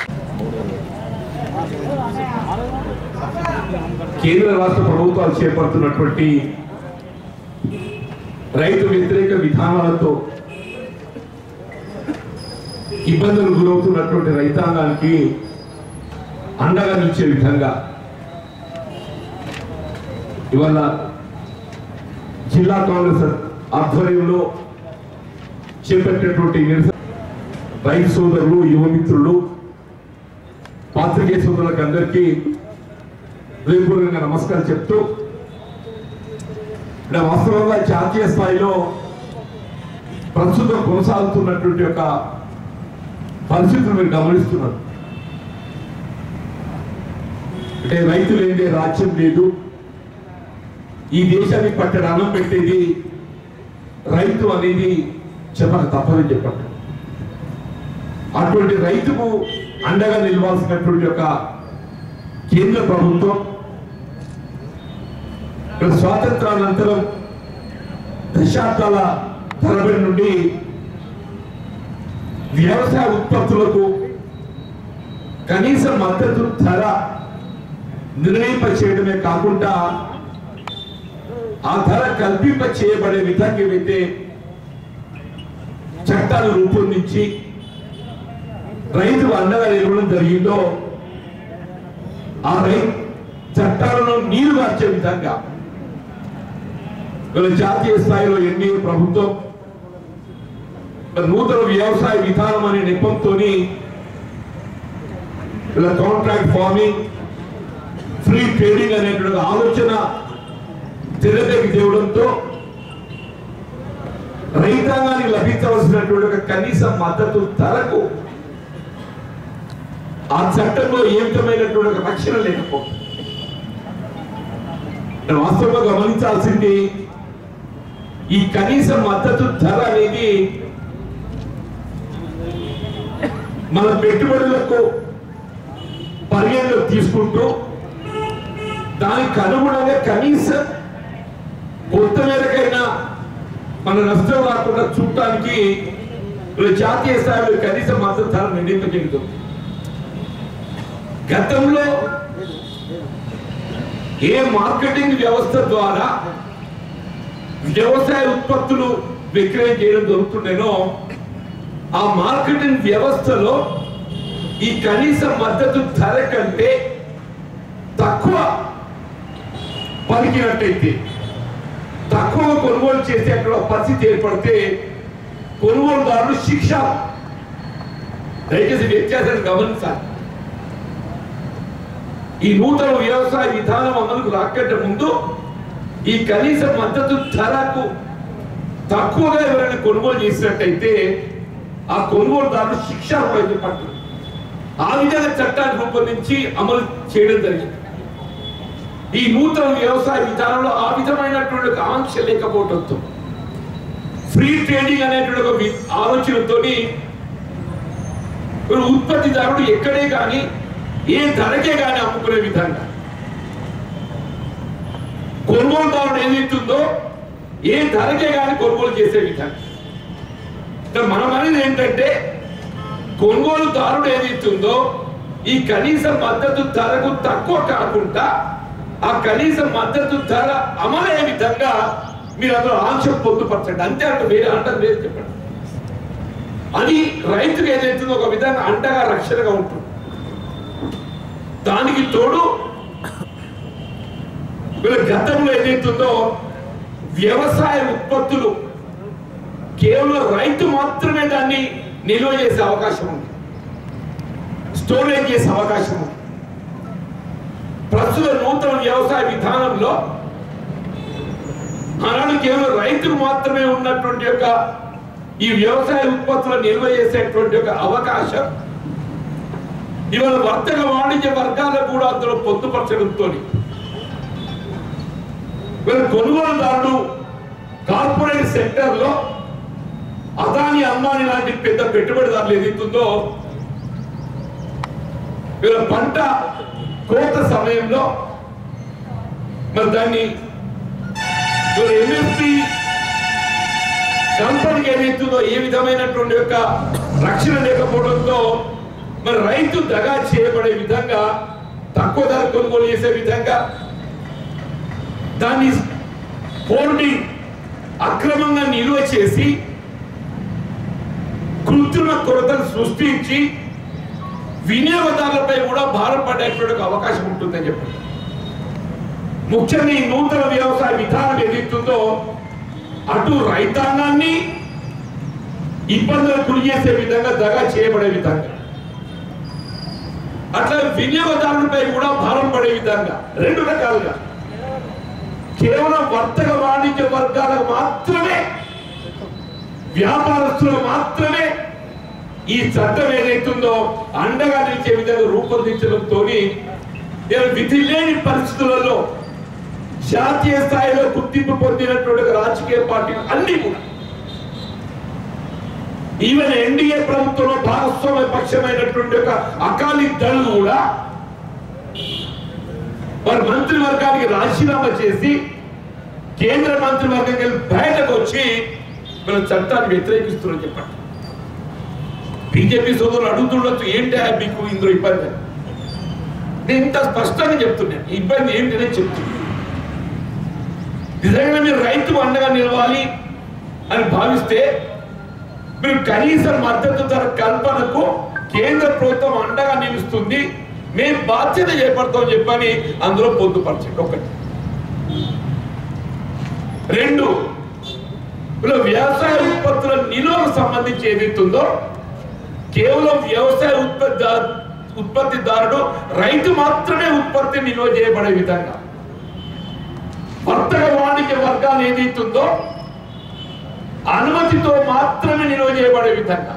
కేంద్ర రాష్ట్ర ప్రభుత్వాలు చేపడుతున్నటువంటి రైతు వ్యతిరేక విధానాలతో ఇబ్బందులు గురవుతున్నటువంటి రైతాంగానికి అండగా నిలిచే విధంగా ఇవాళ జిల్లా కాంగ్రెస్ ఆధ్వర్యంలో చేపట్టినటువంటి నిరసన రైతు సోదరులు యువమిత్రులు పాత్రికేయ సోదరులకు అందరికీ హృదయపూర్వకంగా నమస్కారం చెప్తూ ఇక్కడ వాస్తవంగా జాతీయ స్థాయిలో ప్రస్తుతం కొనసాగుతున్నటువంటి ఒక పరిస్థితులు మీరు గమనిస్తున్నారు అంటే రైతులు ఏంటే రాజ్యం లేదు ఈ దేశానికి పట్టిన అన్నం పెట్టేది రైతు అనేది చెప్పక తప్పదని చెప్పండి అటువంటి రైతుకు అండగా నిలవాల్సినటువంటి ఒక కేంద్ర ప్రభుత్వం ఇక్కడ స్వాతంత్రానంతరం దశాబ్దాల తరబడి నుండి వ్యవసాయ ఉత్పత్తులకు కనీస మద్దతు ధర నిర్ణయింప చేయడమే కాకుండా ఆ ధర కల్పింప చేయబడే విధంగా ఏవైతే చట్టాలు రూపొందించి రైతు అండగా నిలవడం జరిగిందో ఆ రైతు చట్టాలను నీరు మార్చే విధంగా ఇవాళ జాతీయ స్థాయిలో ఎన్డీఏ ప్రభుత్వం నూతన వ్యవసాయ విధానం అనే నెపంతో ఇలా కాంట్రాక్ట్ ఫార్మింగ్ ఫ్రీ ట్రేడింగ్ అనేటువంటి ఆలోచన తెరదకి తేవడంతో రైతాంగానికి లభించవలసినటువంటి ఒక కనీస మద్దతు ధరకు ఆ చట్టంలో ఏ విధమైనటువంటి ఒక రక్షణ లేకపోతుంది వాస్తవంగా గమనించాల్సింది ఈ కనీస మద్దతు ధర అనేది మన పెట్టుబడులకు పరిగణలో తీసుకుంటూ దానికి అనుగుణంగా కనీసం కొంత మేరకైనా మన నష్టం రాకుండా చూడటానికి ఇలా జాతీయ స్థాయిలో కనీస మద్దతు ధర నిర్ణయింపజేస్తుంది గతంలో ఏ మార్కెటింగ్ వ్యవస్థ ద్వారా వ్యవసాయ ఉత్పత్తులు విక్రయం చేయడం జరుగుతుండేనో ఆ మార్కెటింగ్ వ్యవస్థలో ఈ కనీస మద్దతు ధర కంటే తక్కువ పలికినట్టయితే తక్కువ కొనుగోలు చేసే అక్కడ పరిస్థితి ఏర్పడితే కొనుగోలుదారులు శిక్ష దయచేసి వ్యత్యాసాన్ని గమనించాలి ఈ నూతన వ్యవసాయ విధానం అమలుకు రాకంటే ముందు ఈ కనీస మద్దతు ధరకు తక్కువగా ఎవరైనా కొనుగోలు చేసినట్టయితే ఆ కొనుగోలుదారులు శిక్ష పడుతుంది ఆ విధంగా చట్టాన్ని రూపొందించి అమలు చేయడం జరిగింది ఈ నూతన వ్యవసాయ విధానంలో ఆ విధమైనటువంటి ఒక ఆంక్ష లేకపోవడంతో ఫ్రీ ట్రేడింగ్ అనేటువంటి ఒక వి- ఆలోచనతోని ఒక ఉత్పత్తిదారుడు ఎక్కడే కానీ ఏ ధరకే కానీ అమ్ముకునే విధంగా కొనుగోలుదారుడు ఏదైతుందో ఏ ధరకే కానీ కొనుగోలు చేసే విధంగా ఇక్కడ మనం అనేది ఏంటంటే కొనుగోలుదారుడు ఏదైతుందో ఈ కనీస మద్దతు ధరకు తక్కువ కాకుండా ఆ కనీస మద్దతు ధర అమలయ్యే విధంగా మీరు అందులో ఆంక్ష పొందుపరచండి అంతే అంటే వేరే అంటే వేరే చెప్పండి అది రైతుకు ఏదైతుందో ఒక విధంగా అండగా రక్షణగా ఉంటుంది దానికి తోడు వీళ్ళ గతంలో ఏదైతుందో వ్యవసాయ ఉత్పత్తులు కేవలం రైతు మాత్రమే దాన్ని నిల్వ చేసే అవకాశం ఉంది స్టోరేజ్ చేసే అవకాశం ఉంది ప్రస్తుత నూతన వ్యవసాయ విధానంలో ఆనాడు కేవలం రైతులు మాత్రమే ఉన్నటువంటి యొక్క ఈ వ్యవసాయ ఉత్పత్తులను నిల్వ చేసేటువంటి ఒక అవకాశం ఇవాళ వర్తక వాణిజ్య వర్గాలకు కూడా అందులో పొందుపరచడంతో వీళ్ళ కొనుగోలుదారుడు కార్పొరేట్ సెక్టర్ లో అదాని అమ్మాని లాంటి పెద్ద పెట్టుబడిదారులు ఏదైతుందో వీళ్ళ పంట కోత సమయంలో మరి దాన్ని వీళ్ళ ఎంఎస్పి కంపెనీకి ఏదైతుందో ఏ విధమైనటువంటి యొక్క రక్షణ లేకపోవడంతో మరి రైతు దగా చేయబడే విధంగా తక్కువ ధర కొనుగోలు చేసే విధంగా దాన్ని హోల్డింగ్ అక్రమంగా నిల్వ చేసి కృత్రిమ కొరతను సృష్టించి వినియోగదారులపై కూడా భారం పడేటువంటి ఒక అవకాశం ఉంటుందని చెప్పారు ముఖ్యంగా ఈ నూతన వ్యవసాయ విధానం ఏదైతుందో అటు రైతాంగాన్ని ఇబ్బందులకు గురి చేసే విధంగా దగా చేయబడే విధంగా అట్లా వినియోగదారులపై కూడా భారం పడే విధంగా రెండు రకాలుగా కేవలం వర్తక వాణిజ్య వర్గాలకు మాత్రమే వ్యాపారస్తులకు మాత్రమే ఈ చట్టం ఏదైతుందో అండగా నిలిచే విధంగా రూపొందించడంతో విధి లేని పరిస్థితులలో జాతీయ స్థాయిలో గుర్తింపు పొందినటువంటి రాజకీయ పార్టీలు అన్ని కూడా ఈవెన్ ఎన్డీఏ ప్రభుత్వంలో భాగస్వామ్య పక్షమైనటువంటి ఒక అకాలీ దళ్ కూడా వారి మంత్రివర్గానికి రాజీనామా చేసి కేంద్ర మంత్రివర్గం వెళ్ళి బయటకు వచ్చి మన చట్టాన్ని వ్యతిరేకిస్తున్నారని చెప్పండి బీజేపీ సోదరులు అడుగుతుండొచ్చు ఏంటి మీకు ఇందులో ఇబ్బంది అని. నేను ఇంత స్పష్టంగా చెప్తున్నాను ఈ ఇబ్బంది ఏంటి అనేది చెప్తున్నాను నిజంగా మీరు రైతు అండగా నిలవాలి అని భావిస్తే మీరు కనీస మద్దతు ధర కల్పనకు కేంద్ర ప్రభుత్వం అండగా నిలుస్తుంది మేము బాధ్యత చేపడతాం చెప్పని అందులో పొందుపరచండి ఒకటి రెండు ఇలా వ్యవసాయ ఉత్పత్తుల నిల్వకు సంబంధించి ఏదైతుందో కేవలం వ్యవసాయ ఉత్పత్తి ఉత్పత్తిదారుడు రైతు మాత్రమే ఉత్పత్తి నిల్వ చేయబడే విధంగా వర్తక వాణిజ్య వర్గాలు ఏదైతుందో అనుమతితో మాత్రమే నిల్వ చేయబడే విధంగా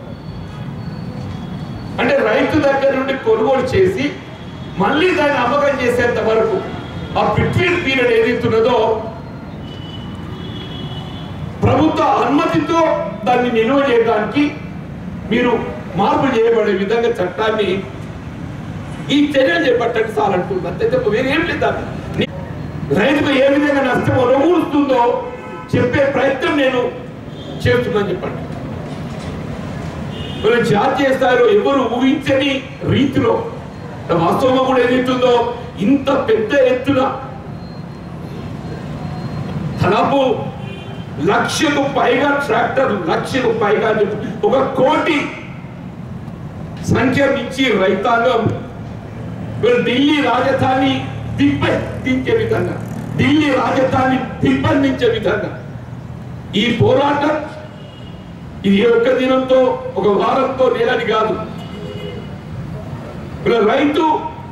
అంటే రైతు దగ్గర నుండి కొనుగోలు చేసి మళ్ళీ దాన్ని అమ్మకం చేసేంత వరకు ఆ బిట్వీన్ పీరియడ్ ఏదైతున్నదో ప్రభుత్వ అనుమతితో దాన్ని నిల్వ చేయడానికి మీరు మార్పు చేయబడే విధంగా చట్టాన్ని ఈ చర్యలు చేపట్టండి సార్ అంటుంది అంతే తప్ప వేరేం లేదు దాన్ని. రైతుకు ఏ విధంగా నష్టం అనుభూస్తుందో చెప్పే ప్రయత్నం నేను చేస్తున్నాను చెప్పండి మన జాతీయ స్థాయిలో ఎవరు ఊహించని రీతిలో వాస్తవంగా కూడా ఏదైతుందో ఇంత పెద్ద ఎత్తున దాదాపు లక్షకు పైగా ట్రాక్టర్ లక్షకు పైగా అని చెప్పి ఒక కోటి సంఖ్య నుంచి రైతాంగం వీళ్ళు ఢిల్లీ రాజధాని దిబ్బెత్తించే విధంగా ఢిల్లీ రాజధాని దిబ్బందించే విధంగా ఈ పోరాటం ఇది ఏ ఒక్క దినంతో ఒక వారంతో నేలని కాదు వీళ్ళ రైతు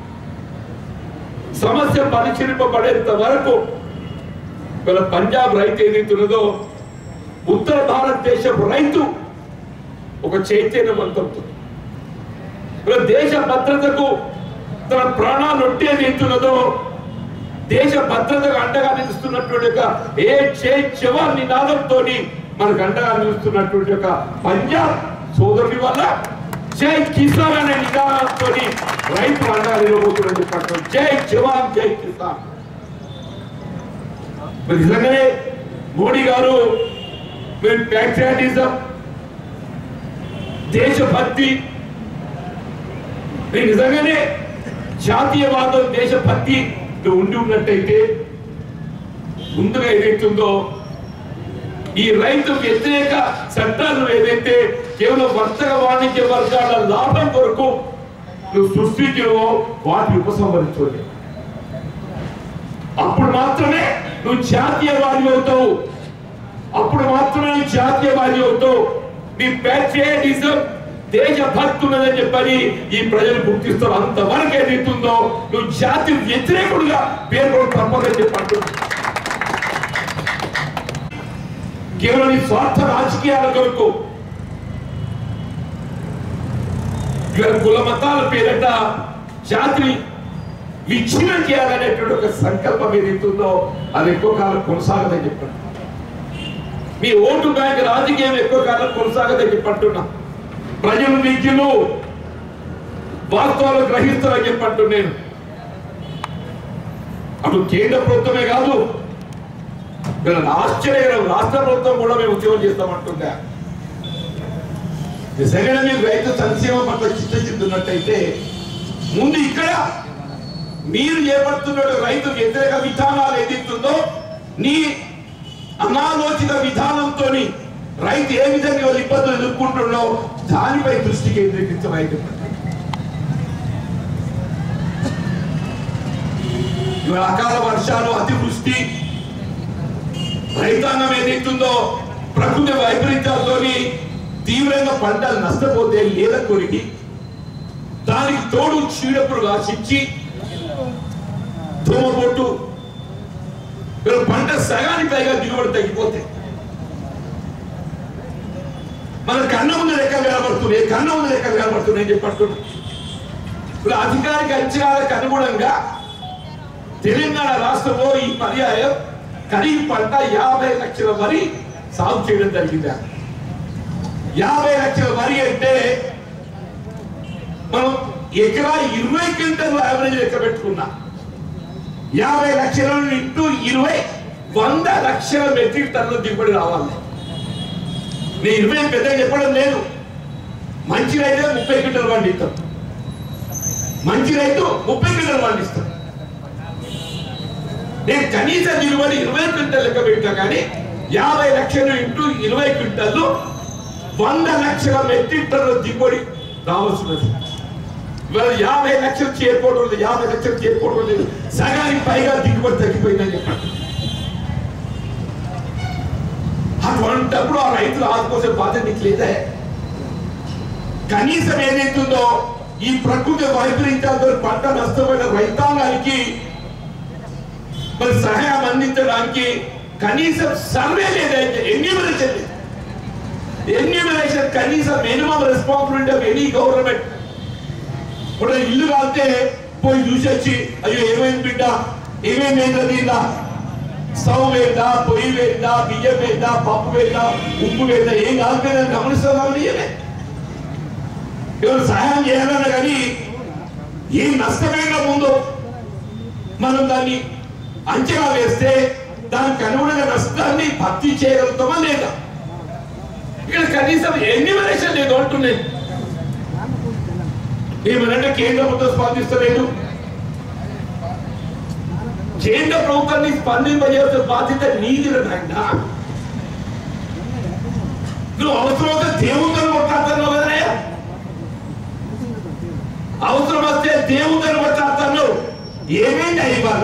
సమస్య పరిశీలింపబడేంత వరకు వీళ్ళ పంజాబ్ రైతు ఏదైతున్నదో ఉత్తర భారతదేశపు రైతు ఒక చైతన్యవంతంతో వీళ్ళ దేశ భద్రతకు తన ప్రాణాలు ఒట్టేది ఎంతున్నదో దేశ భద్రతకు అండగా నిలుస్తున్నటువంటి ఒక ఏ జై జవాన్ నినాదంతో మనకు అండగా నిలుస్తున్నటువంటి ఒక పంజాబ్ సోదరుడి వల్ల జై కిసాన్ అనే నినాదంతో రైతు అండగా నిలబోతున్నట్టు చెప్పండి జై జవాన్ జై కిసాన్ మరి నిజంగానే మోడీ గారు మీరు ప్యాట్రియాటిజం దేశభక్తి మీరు నిజంగానే జాతీయవాదం దేశభక్తి ఉండి ఉన్నట్టయితే ముందుగా ఏదైతుందో ఈ రైతు వ్యతిరేక చట్టాలను ఏదైతే కేవలం వర్తక వాణిజ్య వర్గాల లాభం కొరకు నువ్వు సృష్టించినవో వాటిని ఉపసంహరించుకోలేదు అప్పుడు మాత్రమే నువ్వు జాతీయవాది అవుతావు అప్పుడు మాత్రమే నువ్వు జాతీయవాది అవుతావు నీ ప్యాట్రియాటిజం దేశభక్తి ఉన్నదని చెప్పని ఈ ప్రజలు గుర్తిస్తారు అంతవరకు ఏదైతుందో నువ్వు జాతి వ్యతిరేకుడుగా పేర్కొన తప్పదని చెప్పంటు కేవలం నీ స్వార్థ రాజకీయాల కొరకు ఇవాళ కుల మతాల పేరట జాతిని విచ్ఛిన్నం చేయాలనేటువంటి ఒక సంకల్పం ఏదైతుందో అది ఎక్కువ కాలం కొనసాగదని చెప్పండి మీ ఓటు బ్యాంక్ రాజకీయం ఎక్కువ కాలం కొనసాగదని చెప్పంటున్నా ప్రజలు విద్యలు వాస్తవాలు గ్రహిస్తారని చెప్పంటు నేను అటు కేంద్ర ప్రభుత్వమే కాదు వీళ్ళని ఆశ్చర్యకరం రాష్ట్ర ప్రభుత్వం కూడా మేము ఉద్యోగం చేస్తామంటుందా నిజంగానే మీరు రైతు సంక్షేమం పట్ల చిత్తచిద్దున్నట్టయితే ముందు ఇక్కడ మీరు చేపడుతున్న రైతు వ్యతిరేక విధానాలు ఏదైతుందో నీ అనాలోచిత విధానంతో రైతు ఏ విధంగా వాళ్ళ ఇబ్బందులు ఎదుర్కొంటున్నో దానిపై దృష్టి కేంద్రీకరించమని చెప్పండి ఇవాళ అకాల వర్షాలు అతివృష్టి రైతాంగం ఏదైతుందో ప్రకృతి వైపరీత్యాలతోని తీవ్రంగా పంటలు నష్టపోతే లేద కొరికి దానికి తోడు చీడపురుగు ఆశించి దోమపోటు వీళ్ళ పంట సగానికి పైగా దిగుబడి తగ్గిపోతే మన కన్న ముందు లెక్కలు కనబడుతున్నాయి కన్న ముందు లెక్కలు కనబడుతున్నాయి అని చెప్పంటున్నా ఇప్పుడు అధికారిక అంచనాలకు అనుగుణంగా తెలంగాణ రాష్ట్రంలో ఈ పర్యాయం ఖరీఫ్ పంట యాభై లక్షల వరి సాగు చేయడం జరిగిందా యాభై లక్షల వరి అంటే మనం ఎకరా ఇరవై క్వింటల్ యావరేజ్ లెక్క పెట్టుకున్నా యాభై లక్షల ఇంటూ ఇరవై వంద లక్షల మెట్రిక్ టన్నుల దిగుబడి రావాలి నేను ఇరవై పెద్దగా చెప్పడం లేదు మంచి రైతే ముప్పై క్వింటల్ పండిస్తాం మంచి రైతు ముప్పై క్వింటల్ పండిస్తాం నేను కనీస దిగుబడి ఇరవై క్వింటల్ లెక్క పెట్టా కానీ యాభై లక్షలు ఇంటూ ఇరవై క్వింటల్లు వంద లక్షల మెట్రిక్ టన్నుల దిగుబడి రావాల్సినది ఇవాళ యాభై లక్షలు చేరుకోవడం లేదు యాభై లక్షలు చేరుకోవడం లేదు సగానికి పైగా దిగుబడి తగ్గిపోయిందని చెప్పండి అటువంటప్పుడు ఆ రైతులు ఆదుకోసే బాధ్యత నీకు లేదే కనీసం ఏదైతుందో ఈ ప్రకృతి వైపరీత్యాలతో పంట నష్టపోయిన రైతాంగానికి మరి సహాయం అందించడానికి కనీసం సర్వే లేదంటే ఎన్యూమరేషన్ లేదు ఎన్యూమరేషన్ కనీసం minimum responsibility of any government ఇప్పుడు ఇల్లు కాలితే పోయి చూసొచ్చి అయ్యో ఏమైంది బిడ్డ ఏమేమి ఏంటది ఇలా స్టవ్ వేద్దా పొయ్యి వేద్దా బియ్యం వేద్దా పప్పు వేద్దా ఉప్పు వేద్దా ఏం కాలిపోయిందని గమనిస్తున్నాం నిజమే ఎవరు సహాయం చేయాలన్నా కానీ ఏం నష్టమైన ముందు మనం దాన్ని అంచనా వేస్తే దానికి అనుగుణంగా నష్టాన్ని భర్తీ చేయగలుగుతామా లేదా ఇక్కడ కనీసం ఎన్యూమరేషన్ లేదు అంటున్నాను ఏమనంటే కేంద్ర ప్రభుత్వం స్పందిస్తలేదు కేంద్ర ప్రభుత్వాన్ని స్పందింపజేయాల్సిన బాధ్యత నీది నాయన నువ్వు అవసరం దేవుందని కొట్టాడుతున్నావు కదనే అవసరం వస్తే దేవుందని కొట్టాడుతున్నావు ఏమైంది అయ్యి వల్ల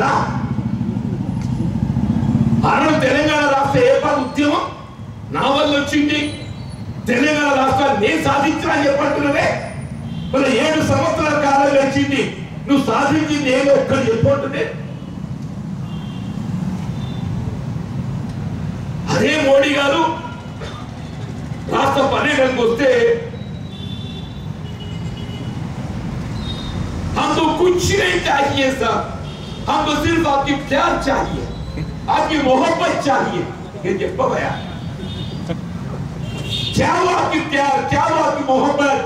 ఆనాడు తెలంగాణ రాష్ట్ర ఏర్పాటు ఉద్యమం నా వల్ల వచ్చింది తెలంగాణ రాష్ట్రాన్ని నేను సాధించా అని చెప్పంటున్నవే మరి ఏడు సంవత్సరాల కాలం గడిచింది నువ్వు సాధించింది ఏదో ఒక్కరు చెప్పంటుండే అదే మోడీ గారు రాష్ట్ర పర్యటనకు వస్తే हमको कुछ नहीं चाहिए सर हमको सिर्फ आपकी प्यार चाहिए आपकी मोहब्बत चाहिए ये చెప్పబోయా क्या वो आपकी प्यार क्या वो आपकी मोहब्बत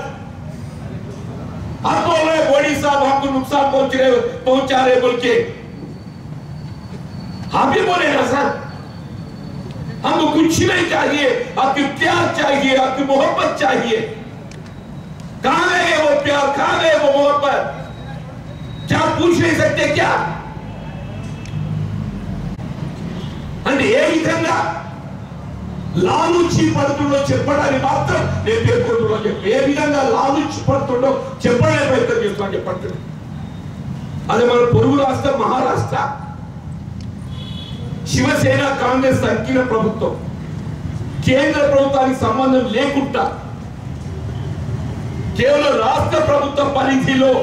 आप बोल रहे मोदी साहब हमको नुकसान पहुंच रहे पहुंचा रहे बोल के आप भी बोले ना सर हमको कुछ नहीं चाहिए आपकी प्यार चाहिए आपकी मोहब्बत चाहिए कहां गए वो प्यार कहां गए वो मोहब्बत क्या पूछ नहीं सकते क्या అంటే ఏ విధంగా లాలుచి పడుతుండో చెప్పడానికి మాత్రం నేను పేర్కొంటున్నా చెప్పి ఏ విధంగా లాలుచి పడుతుండో చెప్పడానికి ప్రయత్నం చేస్తున్నాను చెప్పండి అదే మన పొరుగు రాష్ట్రం మహారాష్ట్ర శివసేన కాంగ్రెస్ సంకీర్ణ ప్రభుత్వం కేంద్ర ప్రభుత్వానికి సంబంధం లేకుండా కేవలం రాష్ట్ర ప్రభుత్వ పరిధిలో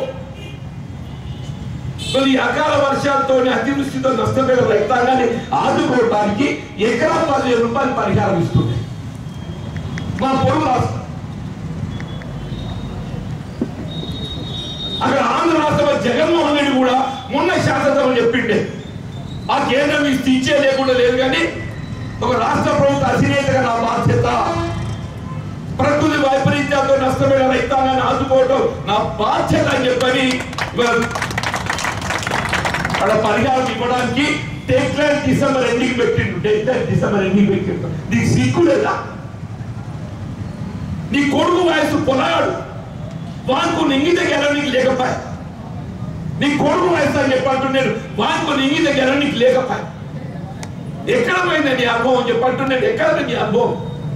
కొన్ని అకాల వర్షాలతో అతివృష్టితో నష్టపోయిన రైతాంగాన్ని ఆదుకోవడానికి ఎకరా పదివేల రూపాయలు పరిహారం ఇస్తుంది మా పొరుగు రాష్ట్రం అక్కడ ఆంధ్ర రాష్ట్రంలో జగన్మోహన్ రెడ్డి కూడా మొన్న శాసనసభ చెప్పిండే ఆ కేంద్రం ఇస్తే ఇచ్చే లేకుండా లేదు కానీ ఒక రాష్ట్ర ప్రభుత్వ అధినేతగా నా బాధ్యత ప్రకృతి వైపరీత్యాలతో నష్టమైన రైతాంగాన్ని ఆదుకోవడం నా బాధ్యత అని చెప్పని ఇవాళ అక్కడ పరిహారం ఇవ్వడానికి డెడ్ లైన్ డిసెంబర్ ఎండింగ్ పెట్టిండు డెడ్ లైన్ డిసెంబర్ ఎండింగ్ పెట్టిండు నీకు సిగ్గు లేదా నీ కొడుకు వయసు పొలాడు వానికి నింగిత గెల నీకు లేకపోయా నీ కొడుకు వయసు అని చెప్పంటున్నాడు వానికి నింగిత గెల నీకు లేకపోయా ఎక్కడ పోయింది నీ అనుభవం చెప్పంటున్నాడు ఎక్కడ పోయింది నీ అనుభవం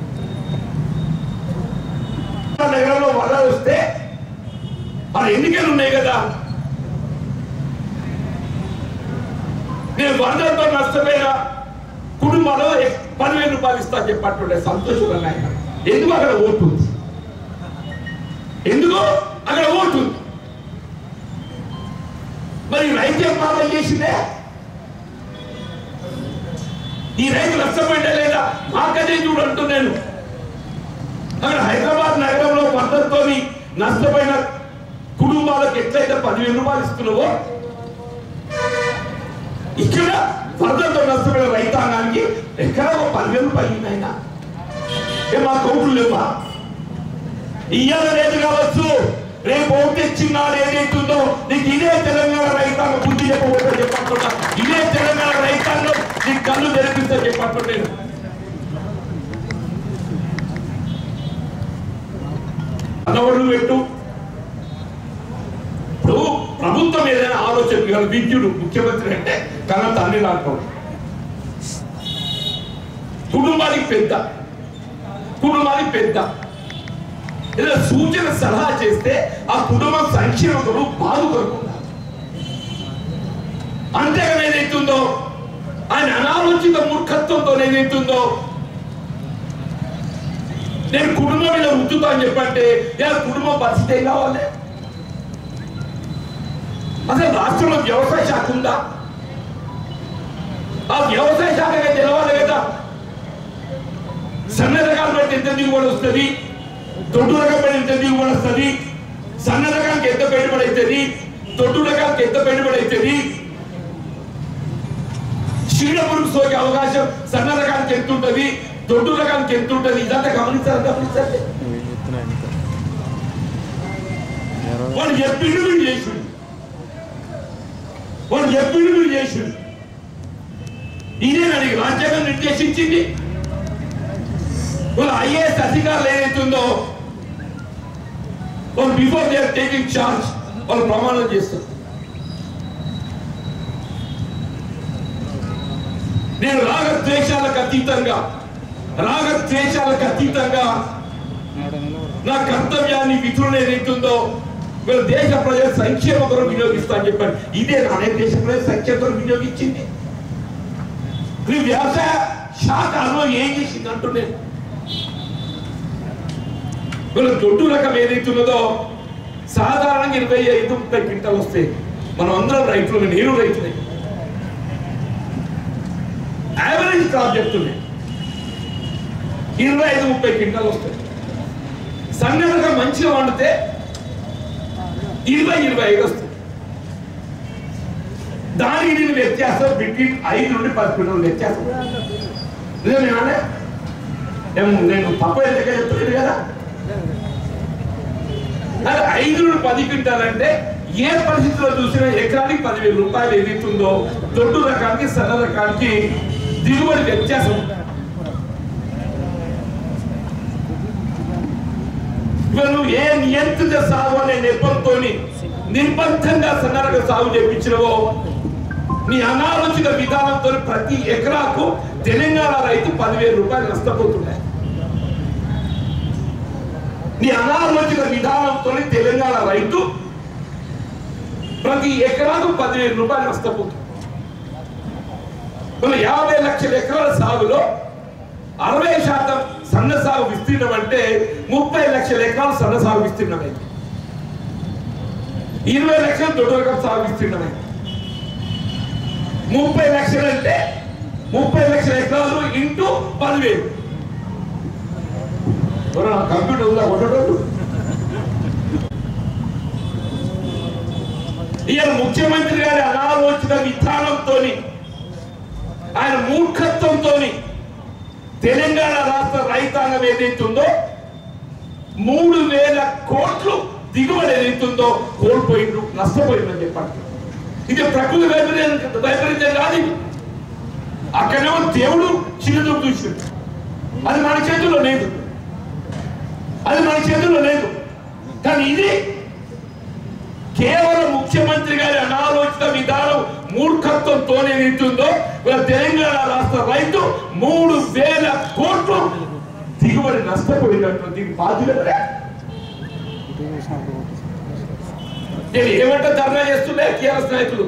నగరంలో వరదలు వస్తే మరి ఎన్నికలు ఉన్నాయి కదా నేను వరదలతో నష్టపోయిన కుటుంబాలు పదివేల రూపాయలు ఇస్తా చెప్పట్టుండే సంతోషంగా ఆయన ఎందుకు అక్కడ ఓటు ఉంది ఎందుకు అక్కడ ఓటు ఉంది మరి రైతు ఏం పాపం చేసిందే ఈ రైతు నష్టపోయిందా లేదా మాకదే చూడంటూ నేను అక్కడ హైదరాబాద్ నగరంలో వరదలతో నష్టపోయిన కుటుంబాలకు ఎట్లయితే పదివేల రూపాయలు ఇస్తున్నావో ఇక్కడ వరదలతో నష్టపోయిన రైతాంగానికి ఎక్కడ ఒక పదివేలు పలిగినాయినా ఏ మా కౌకులు లేవా ఇయ్యాల లేదు కావచ్చు రేపు ఓటు తెచ్చినాడు ఏదైతుందో నీకు ఇదే తెలంగాణ రైతాంగం బుద్ధి చెప్పబోతే చెప్పట్టున్నా ఇదే తెలంగాణ రైతాంగం నీకు కళ్ళు తెరిపిస్తే చెప్పట్టున్నాను అన్నవడు పెట్టు ఇప్పుడు ప్రభుత్వం ఏదైనా ఆలోచన ఇవాళ విద్యుడు ముఖ్యమంత్రి అంటే కన్న తండ్రి లాంటి కుటుంబానికి పెద్ద కుటుంబానికి పెద్ద ఏదైనా సూచన సలహా చేస్తే ఆ కుటుంబం సంక్షేమ కొరకు బాధపడుకుంటారు అంతేగాని ఏదైతుందో ఆయన అనాలోచిత మూర్ఖత్వంతో ఏదైతుందో నేను కుటుంబం మీద ఉంచుతా అని చెప్పంటే ఇలా కుటుంబం పరిస్థితి ఏం కావాలి అసలు రాష్ట్రంలో వ్యవసాయ శాఖ ఉందా ఆ వ్యవసాయ శాఖగా తెలవాలి కదా సన్న రకాలు పెట్టి ఎంత దిగుబడి వస్తుంది దొడ్డు రకం పెట్టి ఎంత దిగుబడి వస్తుంది సన్న రకానికి ఎంత పెట్టుబడి అవుతుంది దొడ్డు రకానికి ఎంత పెట్టుబడి అవుతుంది చీడ పురుగు సోకే అవకాశం సన్న రకానికి ఎంత ఉంటుంది దొడ్డు రకానికి ఎంత ఉంటుంది ఇదంతా గమనించాలి గమనించండి వాడు చెప్పిండు మీరు చేసిండు వాడు చెప్పిండు మీరు చేసిండు ఇదే నాకు రాజ్యాంగం నిర్దేశించింది వాళ్ళు ఐఏఎస్ అధికారులు ఏదైతుందో వాళ్ళు before they are taking charge వాళ్ళు ప్రమాణం చేస్తారు నేను రాగద్వేషాలకు అతీతంగా రాగద్వేషాలకు అతీతంగా నా కర్తవ్యాన్ని విధులను ఏదైతుందో వీళ్ళు దేశ ప్రజల సంక్షేమ కొరకు వినియోగిస్తా అని చెప్పారు ఇదే నానే దేశ ప్రజల సంక్షేమ కొరకు వినియోగించింది ఈ వ్యవసాయ శాఖ అను ఏం చేసింది అంటున్నాను వీళ్ళ దొడ్డు రకం ఏదైతున్నదో సాధారణంగా ఇరవై ఐదు ముప్పై క్వింటాలు వస్తాయి మనం అందరం రైతులు నేను రైతులే యావరేజ్ క్రాప్ చెప్తుంది ఇరవై ఐదు ముప్పై క్వింటాలు వస్తాయి సన్న రకం మంచిగా వండితే ఇరవై ఇరవై ఐదు వస్తాయి దానికి దీని వ్యత్యాసం బిట్వీన్ ఐదు నుండి పది క్వింటాల వ్యత్యాసం నిజమేనా ఏం నేను తప్ప ఎంతగా చెప్తున్నాను కదా అది ఐదు నుండి పది క్వింటాల్ అంటే ఏ పరిస్థితిలో చూసినా ఎకరానికి పదివేల రూపాయలు ఏదైతుందో దొడ్డు రకానికి సన్న రకానికి దిగుబడి వ్యత్యాసం ఇవాళ నువ్వు ఏ నియంత్రిత సాగు అనే నెపంతో నిర్బంధంగా సన్నరక సాగు చేయించినవో నీ అనాలోచిత విధానంతో ప్రతి ఎకరాకు తెలంగాణ రైతు పదివేల రూపాయలు నష్టపోతున్నాయి నీ అనాలోచిత విధానంతో తెలంగాణ రైతు ప్రతి ఎకరాకు పదివేల రూపాయలు నష్టపోతుంది మన యాభై లక్షల ఎకరాల సాగులో అరవై శాతం సన్న సాగు విస్తీర్ణం అంటే ముప్పై లక్షల ఎకరాలు సన్న సాగు విస్తీర్ణమైంది ఇరవై లక్షల దొడ్డు రకం సాగు విస్తీర్ణమైంది ముప్పై లక్షలు అంటే ముప్పై లక్షల ఎకరాలు ఇంటూ పదివేలు ఎవరన్నా కంప్యూటర్ ఉందా కొట్టడం ఈయన ముఖ్యమంత్రి గారి అనాలోచిత విధానంతో ఆయన మూర్ఖత్వంతో తెలంగాణ రాష్ట్ర రైతాంగం ఏదైతుందో మూడు వేల కోట్లు దిగుబడి ఏదైతుందో కోల్పోయిండు నష్టపోయిందని చెప్పండి ఇది ప్రకృతి వైపరీత్యం వైపరీత్యం కాదు ఇది అక్కడేమో దేవుడు చిన్నచూపు చూసిండు అది మన చేతుల్లో లేదు అది మన చేతుల్లో లేదు కానీ ఇది కేవలం ముఖ్యమంత్రి గారి అనాలోచిత విధానం మూర్ఖత్వంతోనే నింటుందో ఇవాళ తెలంగాణ రాష్ట్ర రైతు మూడు వేల కోట్లు దిగుబడి నష్టపోయినట్టు దీనికి బాధ్యత నేను ఏమంటే ధర్నా చేస్తుండే టీఆర్ఎస్ నాయకులు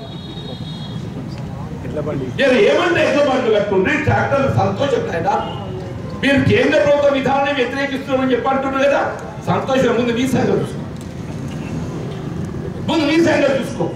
నేను ఏమంటే ఎట్ల బండ్లు కట్టుండ్రి ట్రాక్టర్లు సంతోషం లేదా మీరు కేంద్ర ప్రభుత్వ విధానాన్ని వ్యతిరేకిస్తున్నారని చెప్పి అంటున్నారు కదా సంతోషం ముందు నీ సంగతి చూసుకో ముందు నీ సంగతి చూసుకో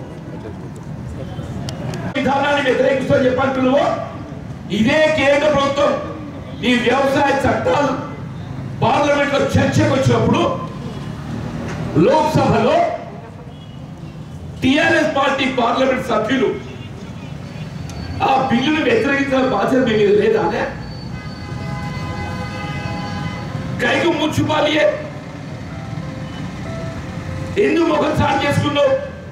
విధానాన్ని వ్యతిరేకిస్తామని చెప్పంటున్నావు ఇదే కేంద్ర ప్రభుత్వం ఈ వ్యవసాయ చట్టాలు పార్లమెంట్ లో చర్చకు వచ్చినప్పుడు లోక్సభలో టిఆర్ఎస్ పార్టీ పార్లమెంట్ సభ్యులు ఆ బిల్లును వ్యతిరేకించిన బాధ్యత మీ మీద లేదా అనే కైకు మున్సిపాలియే ఎందుకు ముఖం సార్ చేసుకున్నావు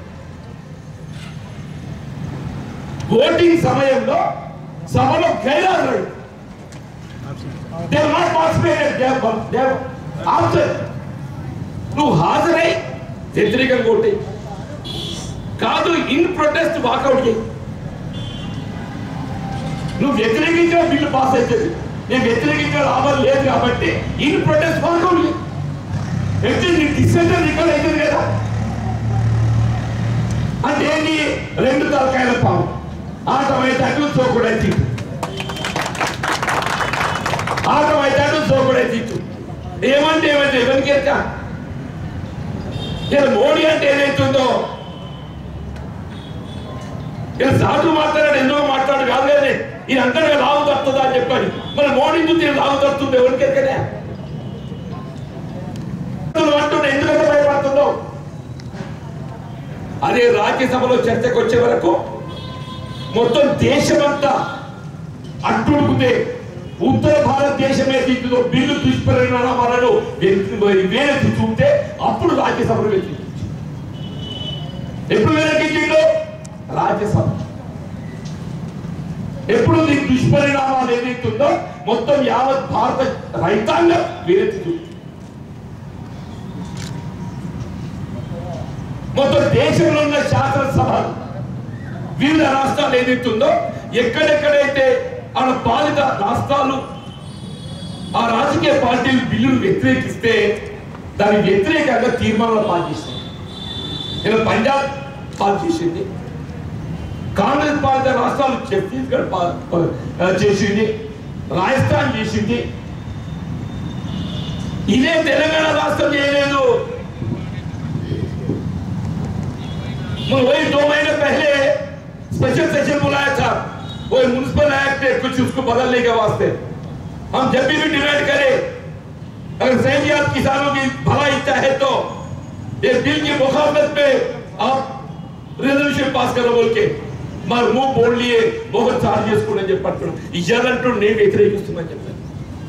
ఓటింగ్ సమయంలో సభలో గైరాజాడు they've not participated they've they've after నువ్వు హాజరై వ్యతిరేకంగా ఓటే కాదు ఇన్ ప్రొటెస్ట్ వాకౌట్ చేయి నువ్వు వ్యతిరేకించిన బిల్లు పాస్ అవుతుంది నేను వ్యతిరేకించిన లాభం లేదు కాబట్టి ఇన్ ప్రొటెస్ట్ వాకౌట్ చేయి అయితే నీ డిసెంటర్ రికార్డ్ అవుతుంది కదా అంటే ఏంటి రెండు తలకాయల పాము ఆటం అయితే అటు చోకుడు అయితే ఇటు. ఆటం అయితే అటు చోకుడు అయితే ఇటు. ఏమంటే ఏమైతే ఎవరికి ఎక్క ఇలా మోడీ అంటే ఏదైతుందో ఇలా సాధు మాట్లాడాడు ఎందుకో మాట్లాడు కాదు కానీ ఇది అంతగా లావు తప్పుతుందా అని చెప్పాలి మరి మోడీ చూస్తే లావు తప్పుతుంది ఎవరికి ఎక్కనే అంటున్నా ఎందుకంత భయపడుతుందో అదే రాజ్యసభలో చర్చకు వచ్చే వరకు మొత్తం దేశమంతా అట్టుడుకుతే ఉత్తర భారతదేశమే దిద్దుతో బిల్లు దుష్పరిణామాలను వేలెత్తి చూస్తే అప్పుడు రాజ్యసభను వ్యతిరేకించి ఎప్పుడు వ్యతిరేకించిందో రాజ్యసభ ఎప్పుడు దీని దుష్పరిణామాలు ఏదైతుందో మొత్తం యావత్ భారత రైతాంగం వేలెత్తి చూస్తుంది మొత్తం దేశంలో ఉన్న శాసనసభ వివిధ రాష్ట్రాలు ఏదైతుందో ఎక్కడెక్కడైతే ఆడ పాలిత రాష్ట్రాలు ఆ రాజకీయ పార్టీలు బిల్లును వ్యతిరేకిస్తే దాని వ్యతిరేకంగా తీర్మానాలు పాస్ చేసింది ఇలా పంజాబ్ పాస్ చేసింది కాంగ్రెస్ పాలిత రాష్ట్రాలు ఛత్తీస్గఢ్ పా- పా- ఆ, చేసింది రాజస్థాన్ చేసింది ఇదే తెలంగాణ రాష్ట్రం చేయలేదు मैं वही दो महीने पहले स्पेशल सेशन बुलाया था वो म्यूनिसिपल एक्ट है कुछ उसको बदलने के वास्ते हम जब भी भी डिमांड करें अगर सहजियात किसानों की भलाई चाहे तो ये बिल की मुखालफत पे आप रेजोल्यूशन पास करो बोल के మరి మూవ్ బోర్డులియే మోహన్ సార్ చేసుకుని చెప్పట్టు ఇయ్యాలంటూ నేను వ్యతిరేకిస్తున్నాను చెప్పాను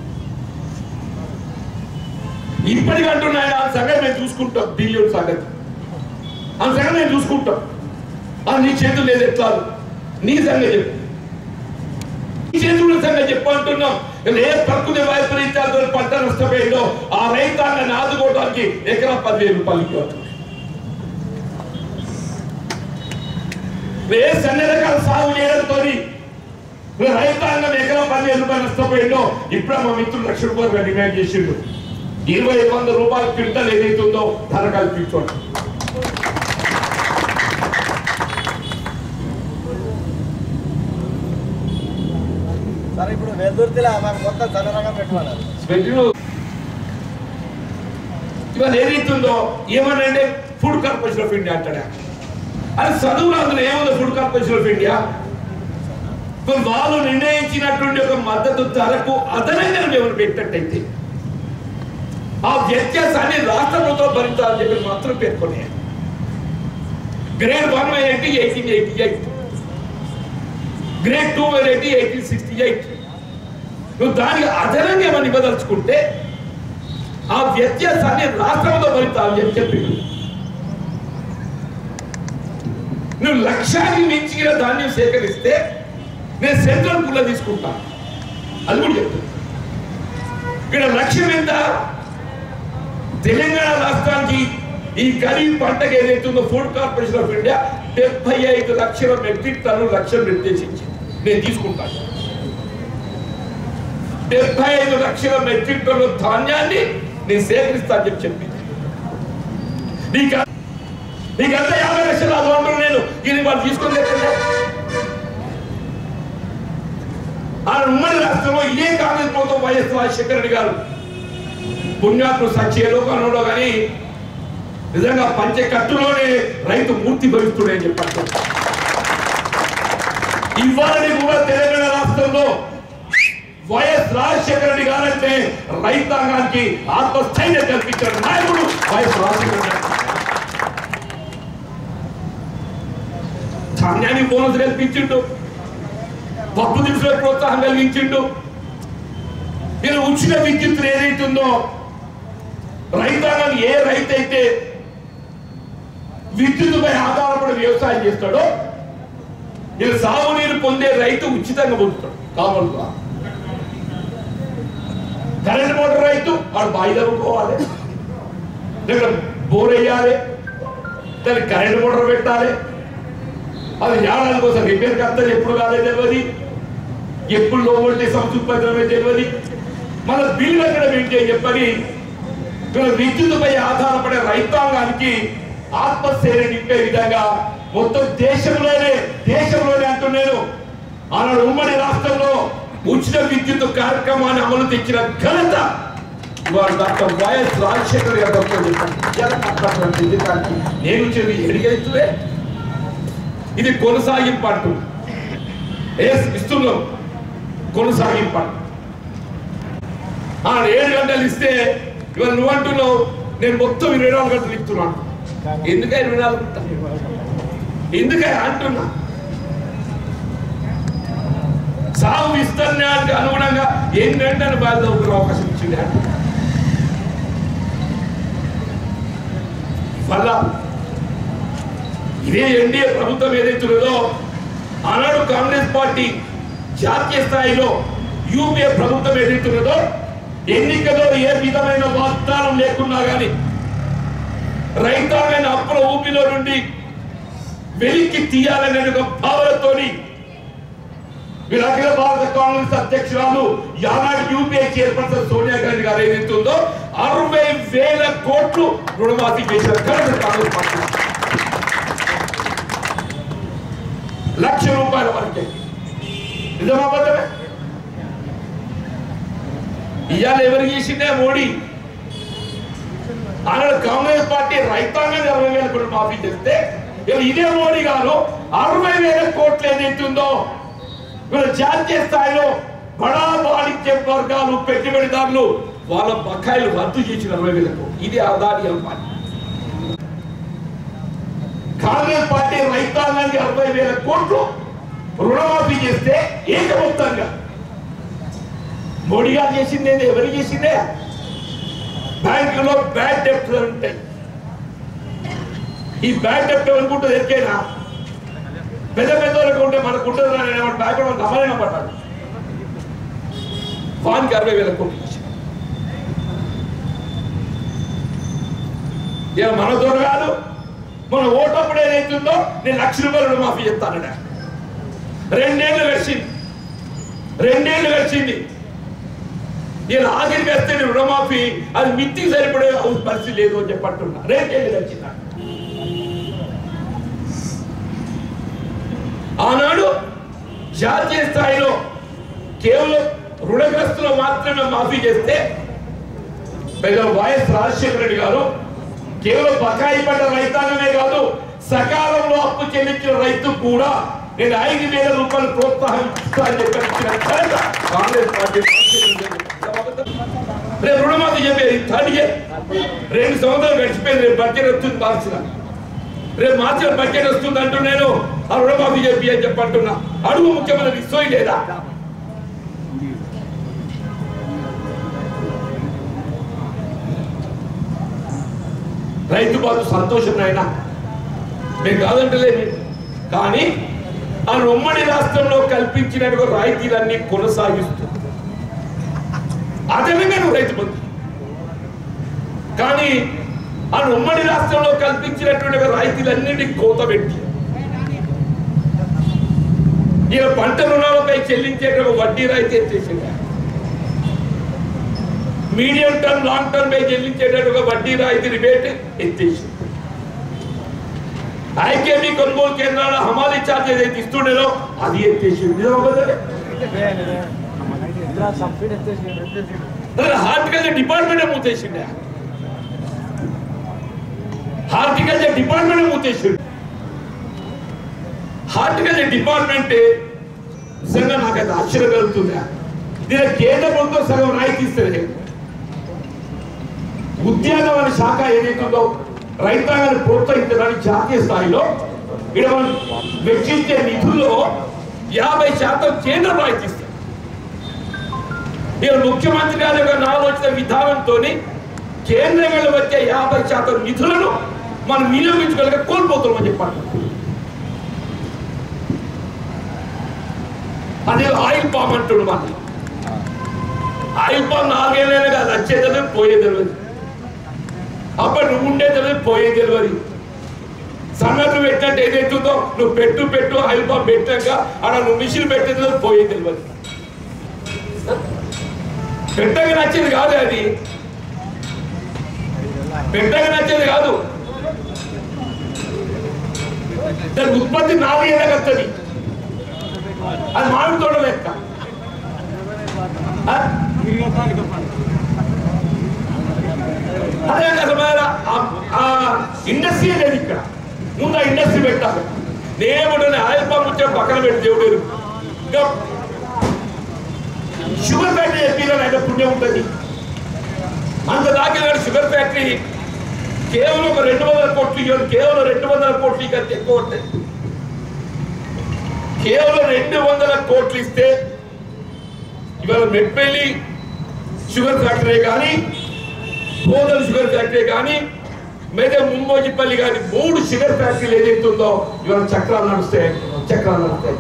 ఇప్పటికంటున్నా ఆయన ఆ సంగతి మేము చూసుకుంటాం బిల్లు సంగతి ఆ సంగతి మేము చూసుకుంటాం ఆ నీ చేతులు లేదు ఎట్లా నీ సంగతి చెప్పు నీ చేతుల సంగతి చెప్పు అంటున్నాం ఇలా ఏ ప్రకృతి వైపరీత్యాలతో పంట నష్టపోయిందో ఆ రైతాంగాన్ని ఆదుకోవడానికి ఎకరా పదివేలు రూపాయలు ఇవ్వాలి ఏ సన్ని రకాల సాగు చేయడంతో రైతాంగం ఎకరం పదివేల రూపాయలు నష్టపోయిందో ఇప్పుడే మా మిత్రులు లక్ష రూపాయలు డిమాండ్ చేసిండు ఇరవై వంద రూపాయల క్వింటల్ ఏదైతుందో ధర కల్పించండి సరే ఇప్పుడు వెదుర్తిలా మాకు మొత్తం చదరంగం పెట్టుకున్నారు పెట్టిన ఇవాళ ఏదైతుందో ఏమనంటే ఫుడ్ కార్పొరేషన్ ఆఫ్ ఇండియా అంటాడా అది చదువు అందులో ఏముంది ఫుడ్ కార్పొరేషన్ ఆఫ్ ఇండియా మరి వాళ్ళు నిర్ణయించినటువంటి ఒక మద్దతు ధరకు అదనంగా మేము పెట్టినట్టయితే ఆ వ్యత్యాసాన్ని రాష్ట్ర ప్రభుత్వం భరించాలని చెప్పి మాత్రం పేర్కొనే grade one variety eighteen eighty eight grade two variety eighteen sixty eight నువ్వు దానికి అదనంగా ఏమని ఇవ్వదలుచుకుంటే ఆ వ్యత్యాసాన్ని రాష్ట్రంలో భరిస్తామని చెప్పి చెప్పిండు నువ్వు లక్ష్యానికి మించిన ధాన్యం సేకరిస్తే నేను సెంట్రల్ పుల్ల తీసుకుంటాను అది కూడా చెప్తాను ఇక్కడ లక్ష్యం ఎంత తెలంగాణ రాష్ట్రానికి ఈ ఖరీఫ్ పంటకు ఏదైతుందో ఫుడ్ కార్పొరేషన్ ఆఫ్ ఇండియా డెబ్బై ఐదు లక్షల మెట్రిక్ టన్ను లక్ష్యం నిర్దేశించింది నేను తీసుకుంటాను డెబ్బై ఐదు లక్షల మెట్రిక్ టన్ను ధాన్యాన్ని నేను సేకరిస్తా అని చెప్పి చెప్పింది నీకు నీకంతా యాభై లక్షల అదొండరు నేను ఇది వాళ్ళు తీసుకొని తెచ్చండి ఆ ఉమ్మడి రాష్ట్రంలో ఇదే కాంగ్రెస్ ప్రభుత్వం వైఎస్ రాజశేఖర రెడ్డి గారు పుణ్యాత్మ సత్యలో కనుడో కానీ నిజంగా పంచ కట్టులోనే రైతు మూర్తి భరిస్తుడే అని చెప్పారు ఇవ్వాలని కూడా తెలంగాణ రాష్ట్రంలో వైఎస్ రాజశేఖర రెడ్డి గారంటే రైతాంగానికి ఆత్మస్థైర్యం కల్పించిన నాయకుడు వైఎస్ రాజశేఖర రెడ్డి గారు. ధాన్యానికి బోనస్ కల్పించిండు పప్పు దినుసుల ప్రోత్సాహం కలిగించిండు మీరు ఉచిత విద్యుత్ ఏదైతుందో రైతాంగం ఏ రైతు అయితే విద్యుత్పై ఆధారపడి వ్యవసాయం చేస్తాడో మీరు సాగునీరు పొందే రైతు ఉచితంగా పొందుతాడు కావాలంగా కరెంట్ మోటార్ రైతు వాడు బాయి తవ్వుకోవాలి లేదా బోర్ వేయాలి దానికి కరెంట్ మోటార్ పెట్టాలి అది ఏడాది కోసం రిపేర్ కర్తలు ఎప్పుడు కాలేదు తెలియదు ఎప్పుడు లో వోల్టేజ్ సంతృప్తిమే తెలియదు మన బిల్లు ఎక్కడ మెయింటైన్ చెప్పని వీళ్ళ విద్యుత్పై ఆధారపడే రైతాంగానికి ఆత్మస్థైర్యం నింపే విధంగా మొత్తం దేశంలోనే దేశంలోనే అంటున్నాను ఆనాడు ఉమ్మడి రాష్ట్రంలో ఉచిత విద్యుత్ కార్యక్రమాన్ని అమలు తెచ్చిన ఘనత ఇవాళ డాక్టర్ వైఎస్ రాజశేఖర్ గారు డాక్టర్ చెప్పారు నేను చెవి ఎడిగైతువే ఇది కొనసాగింపు అంటూ ఎస్ ఇస్తున్నాం కొనసాగింపు అంటూ ఆ ఏడు గంటలు ఇస్తే ఇవాళ నువ్వు అంటున్నావు నేను మొత్తం ఇరవై నాలుగు గంటలు ఇస్తున్నాను ఎందుకే ఇరవై నాలుగు గంటలు ఎందుకే అంటున్నా సాగు విస్తరణానికి అనుగుణంగా ఎన్ని గంటలు బాధ అవకాశం ఇచ్చింది అంటే మళ్ళా ఇదే ఎన్డీఏ ప్రభుత్వం ఏదైతున్నదో ఆనాడు కాంగ్రెస్ పార్టీ జాతీయ స్థాయిలో యూపీఏ ప్రభుత్వం ఏదైతున్నదో ఎన్నికలో ఏ విధమైన వాగ్దానం లేకున్నా కానీ రైతాంగాన్ని అప్పుల ఊపిలో నుండి వెలికి తీయాలనే ఒక భావనతోని మీరు అఖిల భారత కాంగ్రెస్ అధ్యక్షురాలు యానాడు యూపీఐ చైర్పర్సన్ సోనియా గాంధీ గారు ఏదైతుందో అరవై వేల కోట్లు రుణమాఫీ చేసిన ఘనత కాంగ్రెస్ పార్టీ లక్ష రూపాయల వరకే నిజమా అబద్ధమే ఇవాళ ఎవరు చేసిందే మోడీ ఆనాడు కాంగ్రెస్ పార్టీ రైతాంగాన్ని అరవై వేల కోట్లు మాఫీ చేస్తే ఇవాళ ఇదే మోడీ గారు అరవై వేల కోట్లు ఏదైతుందో వీళ్ళ జాతీయ స్థాయిలో బడా వాణిజ్య వర్గాలు పెట్టుబడిదారులు వాళ్ళ బకాయిలు రద్దు చేసిన అరవై వేలకు ఇది అదాని పార్టీ కాంగ్రెస్ పార్టీ రైతాంగానికి అరవై వేల కోట్లు రుణమాఫీ చేస్తే ఏకమొత్తంగా మోడీ గారు చేసిందే ఎవరు చేసిందే బ్యాంకులో బ్యాడ్ డెప్ట్ ఉంటాయి ఈ బ్యాడ్ డెప్ట్ అనుకుంటుంది ఎరికైనా పెద్ద పెద్ద వాళ్ళకి ఉంటే మనకు ఉంటుంది అని బ్యాంక్ నమ్మలేన పడ్డాడు వానికి అరవై వేల కోట్లు ఇచ్చాడు. ఇక మన దొర కాదు మన ఓటప్పుడు ఏదైతుందో నేను లక్ష రూపాయలు రుణమాఫీ చెప్తానడా రెండేళ్ళు గడిచింది రెండేళ్ళు గడిచింది నేను ఆఖరికి వస్తే నేను రుణమాఫీ అది మిత్తికి సరిపడే పరిస్థితి లేదు అని చెప్పంటున్నా రెండేళ్ళు గడిచిందా ఆనాడు జాతీయ స్థాయిలో కేవలం రుణగ్రస్తులు మాత్రమే మాఫీ చేస్తే పెద్ద వైఎస్ రాజశేఖర రెడ్డి గారు కేవలం బకాయి పడ్డ రైతాంగమే కాదు సకాలంలో అప్పు చెల్లించిన రైతు కూడా నేను ఐదు వేల రూపాయలు ప్రోత్సాహం ఇస్తా అని చెప్పి ఇచ్చిన ఘనత కాంగ్రెస్ పార్టీ రేపు రుణమాఫీ చెప్పేది థర్డ్ ఇయర్ రెండు సంవత్సరాలు గడిచిపోయింది రేపు బడ్జెట్ వస్తుంది మార్చిన రేపు మార్చిన బడ్జెట్ వస్తుంది అంటూ నేను ఆ రుణమాఫీ చెప్పి అని చెప్పంటున్నా అడుగు ముఖ్యమంత్రి సోయి లేదా రైతు బాధ సంతోషం నాయన మేము కాదంటలేదు కానీ ఆ ఉమ్మడి రాష్ట్రంలో కల్పించినట్టుగా రాయితీలన్నీ కొనసాగిస్తూ అదనంగా నువ్వు రైతు బంధు కానీ ఆ ఉమ్మడి రాష్ట్రంలో కల్పించినటువంటి రాయితీలన్నింటి కోత పెట్టి ఈయన పంట రుణాలపై చెల్లించేట వడ్డీ రాయితీ ఎత్తేసింది మీడియం టర్మ్ లాంగ్ టర్మ్ పై చెల్లించేటట్టుగా వడ్డీ రాయితీ రిబేట్ ఎత్తేసింది ఐకేబీ కొనుగోలు కేంద్రాల హమాలీ ఛార్జ్ ఏదైతే ఇస్తుండేనో అది ఎత్తేసింది నిజమా అబద్ధమే? అసలు హార్టికల్చర్ డిపార్ట్మెంట్ మూతేసిండే హార్టికల్చర్ డిపార్ట్మెంట్ మూతేసిండు హార్టికల్చర్ డిపార్ట్మెంట్ నిజంగా నాకు అది ఆశ్చర్యం కలుగుతుందా దీని కేంద్ర ప్రభుత్వం సగం రాయితీ ఇస్తుంది ఉద్యానవన శాఖ ఏదైతుందో రైతాంగాన్ని ప్రోత్సహించడానికి జాతీయ స్థాయిలో ఇక్కడ మనం వెచ్చించే నిధుల్లో యాభై శాతం కేంద్రం రాయితీ ఇస్తుంది ఇక్కడ ముఖ్యమంత్రి గారి యొక్క ఆలోచన విధానంతో కేంద్రంలో వచ్చే యాభై శాతం నిధులను మనం వినియోగించుకోలేక కోల్పోతున్నామని చెప్పాలి అదే ఆయిల్ పామ్ అంటుడు మన ఆయిల్ పామ్ నాలుగేళ్ళైనా కాదు వచ్చే తెలియదు పోయే తెలియదు అప్పుడు నువ్వు ఉండే తెలియదు పోయే తెలియదు సన్నట్లు పెట్టినట్టు ఏదైతుందో నువ్వు పెట్టు పెట్టు ఆయిల్ పామ్ పెట్టాక అక్కడ నువ్వు మిషన్ పెట్టేది పోయే తెలియదు పెట్టగా నచ్చేది కాదు అది పెట్టగా నచ్చేది కాదు దాని ఉత్పత్తి నాలుగు ఏళ్ళకి వస్తుంది అది మామిడి తోట లెక్క ఆ? అదే కదా మరి ఆ- ఆ ఇండస్ట్రీ లేదు ఇక్కడ ముందు ఆ ఇండస్ట్రీ పెట్టాలి నేనేమంటే ఆయిల్ పంప్ వచ్చే పక్కన పెట్టి దేవుడు ఇంకా షుగర్ ఫ్యాక్టరీ చెప్పిన ఆయన పుణ్యం ఉంటుంది అంత దాకా షుగర్ ఫ్యాక్టరీ కేవలం ఒక రెండు వందల కోట్లు ఇవ్వాలి కేవలం రెండు వందల కోట్లు ఇక ఎక్కువ ఉంటాయి కేవలం రెండు వందల కోట్లు ఇస్తే ఇవాళ మెట్పల్లి షుగర్ ఫ్యాక్టరీ కానీ గోదల్ షుగర్ ఫ్యాక్టరీ కానీ లేదా ముంబోజిపల్లి కానీ మూడు షుగర్ ఫ్యాక్టరీలు ఏదైతే ఉందో ఇవాళ చక్రాలు నడుస్తాయి చక్రాలు నడుస్తాయి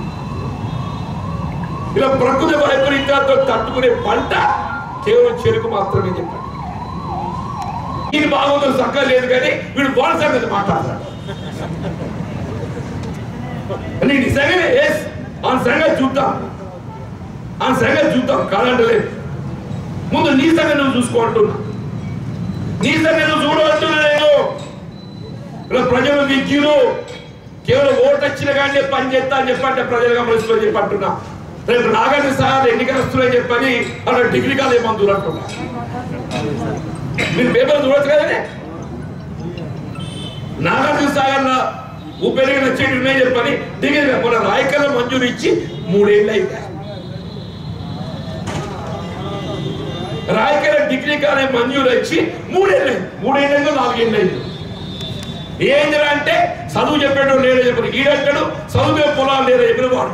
ఇలా ప్రకృతి వైపరీత్యాలతో తట్టుకునే పంట కేవలం చెరుకు మాత్రమే చెప్పండి ఇది బాగుందో చక్కగా లేదు కానీ వీడు వాళ్ళ సంగతి మాట్లాడతాడు నీకు నిజంగానే ఎస్ ఆ సంగతి చూద్దాం ఆ సంగతి చూద్దాం కాదంటలేదు ముందు నీ సంగతి నువ్వు చూసుకో అంటున్నా నీ సంగతి నువ్వు చూడు అంటున్నా నేను ఇలా ప్రజలు విద్యులు కేవలం ఓటు వచ్చిన కానీ పని చేస్తా అని చెప్పంటే ప్రజలు గమనిస్తూ చెప్పంటున్నా రేపు నాగార్జున సార్ ఎన్నికలు వస్తున్నాయని చెప్పని అలా డిగ్రీ కాలేజ్ మందులు అంటున్నా మీరు పేపర్ చూడొచ్చు కదండి నాగార్జున సాగర్ ఉపయోగం వచ్చేటి ఉన్నాయి చెప్పని డిగ్రీ మన రాయకల్ల మంజూరు ఇచ్చి మూడేళ్ళు అయితే రాయకల్ల డిగ్రీ కాలేజ్ మంజూరు వచ్చి మూడేళ్ళు అయింది. మూడేళ్ళు నాలుగేళ్ళు అయింది ఏందిరా అంటే చదువు చెప్పాడు లేదో చెప్పాడు ఈడంటాడు చదువు పొలాలు లేదో చెప్పిన వాడు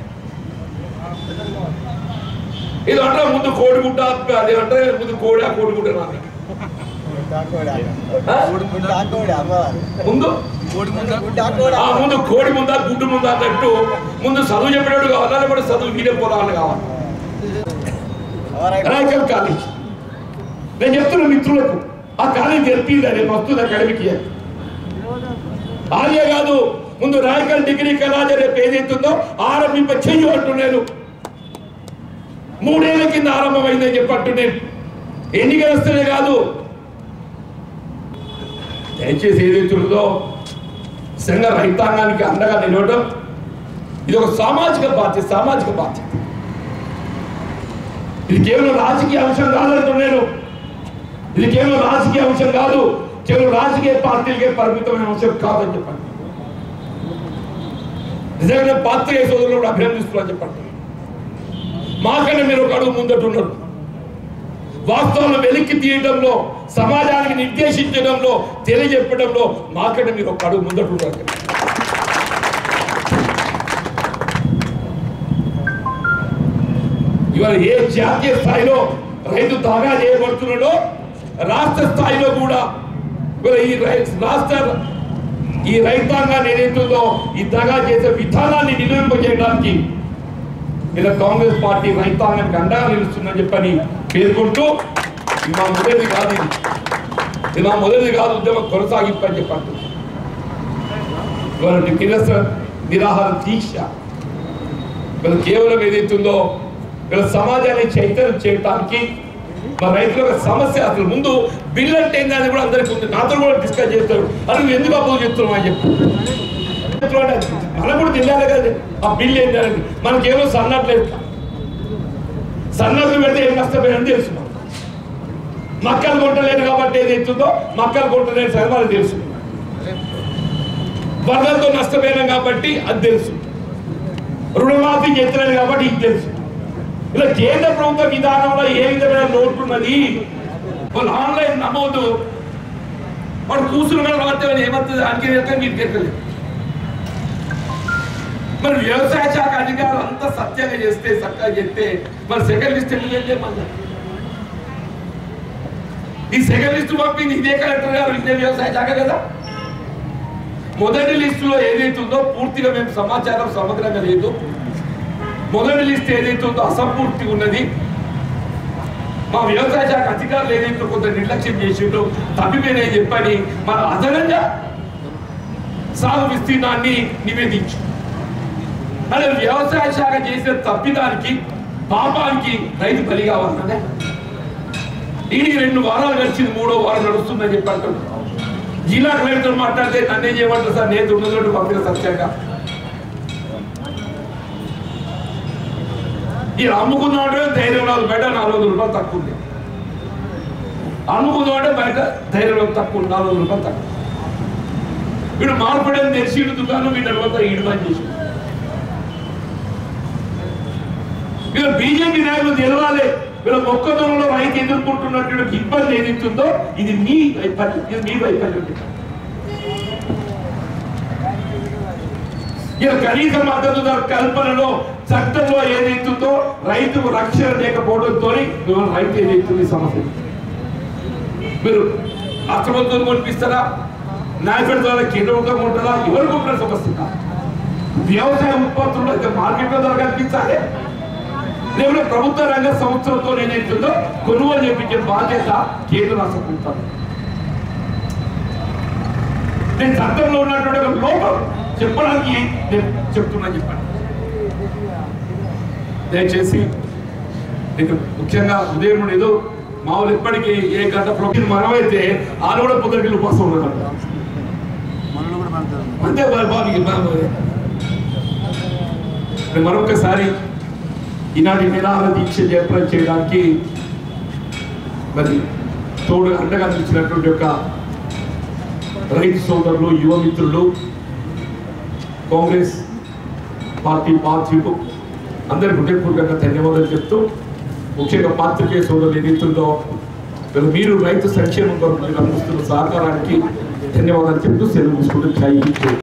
ఇది అంటే ముందు కోడిగుడ్డ అది అంటే ముందు కోడి ఆ కోడిగుడ్డ నాది ఆ? ముందు ఆ ముందు కోడి ముందా గుడ్డు ముందా అన్నట్టు ముందు చదువు చెప్పినట్టు కావాలి లేకపోతే చదువు వీడే పొలాలు కావాలి రాయకల్ కాలేజ్ నేను చెప్తున్నా మిత్రులకు ఆ కాలేజ్ తెలిపింది రేపు వస్తుంది అకాడమిక్ ఇయర్ ఆర్య కాదు ముందు రాయకల్ డిగ్రీ కళాశాల రేపు ఏదైతుందో ఆరంభింప చెయ్యి అంటున్నాను మూడేళ్ల కింద ఆరంభమైందని చెప్పట్టు నేను ఎన్నికలు వస్తేనే కాదు దయచేసి ఏదైతుందో సంఘ రైతాంగానికి అండగా నిలవడం ఇది ఒక సామాజిక బాధ్యత సామాజిక బాధ్యత ఇది కేవలం రాజకీయ అంశం కాదంటున్నాను ఇది కేవలం రాజకీయ అంశం కాదు కేవలం రాజకీయ పార్టీలకే పరిమితమైన అంశం కాదని చెప్పండి నిజంగా పాత్రికేయ సోదరులు కూడా అభినందిస్తున్నా చెప్పండి మాకన్నా మీరు ఒక అడుగు ముందటున్నారు వాస్తవాలను వెలికి తీయడంలో సమాజానికి నిర్దేశించడంలో తెలియజెప్పడంలో మాకన్నా మీరు ఒక అడుగు ముందటున్నారు ఇవాళ ఏ జాతీయ స్థాయిలో రైతు దాగా చేయబడుతున్నాడో రాష్ట్ర స్థాయిలో కూడా ఇవాళ ఈ రై- రాష్ట్ర ఈ రైతాంగాన్ని ఏదైతుందో ఈ దగా చేసే విధానాన్ని నిలువింపజేయడానికి ఇలా కాంగ్రెస్ పార్టీ రైతాంగానికి అండగా నిలుస్తుందని చెప్పని పేర్కొంటూ ఇది మా మొదటిది కాదు ఇది ఇది మా మొదటిది కాదు ఉద్యమం కొనసాగింపని చెప్పండి ఇవాళ నిరసన నిరాహార దీక్ష వీళ్ళు కేవలం ఏదైతుందో వీళ్ళ సమాజాన్ని చైతన్యం చేయడానికి మా రైతుల యొక్క సమస్య అసలు ముందు బిల్ అంటే ఏందని కూడా అందరికీ ఉంది నాతో కూడా డిస్కస్ చేస్తారు అది నువ్వు ఎందుకు అపోజ్ చేస్తున్నావు అని చెప్పి మనం కూడా తెలియాలి కదా ఆ బిల్ ఏంటనేది మనకి ఏమో సన్నట్లేదు సన్నట్లు పెడితే ఏం నష్టపోయిందని తెలుసు మనకు. మక్కలు కొట్టలేదు కాబట్టి ఏదైతుందో మక్కలు కొట్టలేదు సరే మనకు తెలుసు వరదలతో నష్టపోయినాం కాబట్టి అది తెలుసు రుణమాఫీ చేస్తున్నది కాబట్టి ఇది తెలుసు ఇలా కేంద్ర ప్రభుత్వ విధానంలో ఏ విధమైన లోటు ఉన్నది వాళ్ళు ఆన్లైన్ నమోదు వాడు కూర్చుని మీద వాడితే ఏమవుతుంది దానికి వెళ్తే మీరు తెలియలేదు మరి వ్యవసాయ శాఖ అధికారులు అంతా సత్యంగా చేస్తే చక్కగా చెప్తే మరి సెకండ్ లిస్ట్ ఎందుకు ఏం చేయమన్నారు ఈ సెకండ్ లిస్ట్ పంపింది ఇదే కలెక్టర్ గారు ఇదే వ్యవసాయ శాఖ కదా మొదటి లిస్టులో ఏదైతుందో పూర్తిగా మేము సమాచారం సమగ్రంగా లేదు మొదటి లిస్ట్ ఏదైతుందో అసంపూర్తి ఉన్నది మా వ్యవసాయ శాఖ అధికారులు ఏదైతే కొంత నిర్లక్ష్యం చేసిండో తప్పిపోయినాయి చెప్పని మన అదనంగా సాగు విస్తీర్ణాన్ని నివేదించు అదే వ్యవసాయ శాఖ చేసిన తప్పిదానికి పాపానికి రైతు బలి కావాలన్నదే దీనికి రెండు వారాలు గడిచింది మూడో వారం నడుస్తుందని చెప్పి అంటున్నాడు జిల్లా కలెక్టర్ మాట్లాడితే నన్నేం చేయమంటారు సార్ నేను ఉన్నదోటి పంపిన సత్యంగా ఈ అమ్ముకున్నాడే ధైర్యం రాదు బయట నాలుగు వందల రూపాయలు తక్కువ ఉంది అమ్ముకున్నాడే బయట ధైర్యం తక్కువ ఉంది, నాలుగు వందల రూపాయలు తక్కువ వీడు మార్పడని తెరిచి దుకాణం వీటి తర్వాత ఈడు పని చేసి వీళ్ళు బీజేపీ నాయకులు తెలవాలి వీళ్ళ మొక్కదొరలో రైతు ఎదుర్కొంటున్నటువంటి ఇబ్బంది ఏదైతుందో ఇది మీ వైఫల్యం ఇది మీ వైఫల్యం ఇక కనీస మద్దతు ధర కల్పనలో చట్టంలో ఏదైతుందో రైతుకు రక్షణ లేకపోవడంతో మిమ్మల్ని రైతు ఏదైతుంది సమస్య మీరు అర్థవంతులు కొనిపిస్తారా నాయకుడి ద్వారా కేంద్రంగా ఉంటుందా ఎవరు కొంటున్న సమస్య కాదు. వ్యవసాయ ఉత్పత్తులు అయితే మార్కెట్లో ధర కల్పించాలి లేకపోతే ప్రభుత్వ రంగ సంస్థలతో ఏదైతుందో కొనుగోలు చేపించే బాధ్యత కేంద్ర రాష్ట్ర ప్రభుత్వం నేను చట్టంలో ఉన్నటువంటి ఒక లోపం చెప్పడానికి నేను చెప్తున్నా చెప్పండి దయచేసి మీకు ముఖ్యంగా ఉదయం నుండి ఏదో మామూలు ఎప్పటికీ ఏ గంట ప్రొఫెషన్ మనమైతే వాళ్ళు కూడా పొద్దుకి ఉపాసం ఉన్నారు అంతే మరి బాబు మరి మరొకసారి ఈనాటి నిరాహార దీక్ష జయప్రదం చేయడానికి మరి తోడు అండగా నిలిచినటువంటి యొక్క రైతు సోదరులు యువ మిత్రులు కాంగ్రెస్ పార్టీ పార్టీలు అందరికి హృదయపూర్వకంగా ధన్యవాదాలు చెప్తూ ముఖ్యంగా పాత్రికేయ సోదరులు ఏదైతుందో వీళ్ళు మీరు రైతు సంక్షేమం కొరకు మీరు అందిస్తున్న సహకారానికి ధన్యవాదాలు చెప్తూ సెలవు తీసుకుంటూ జై హింద్.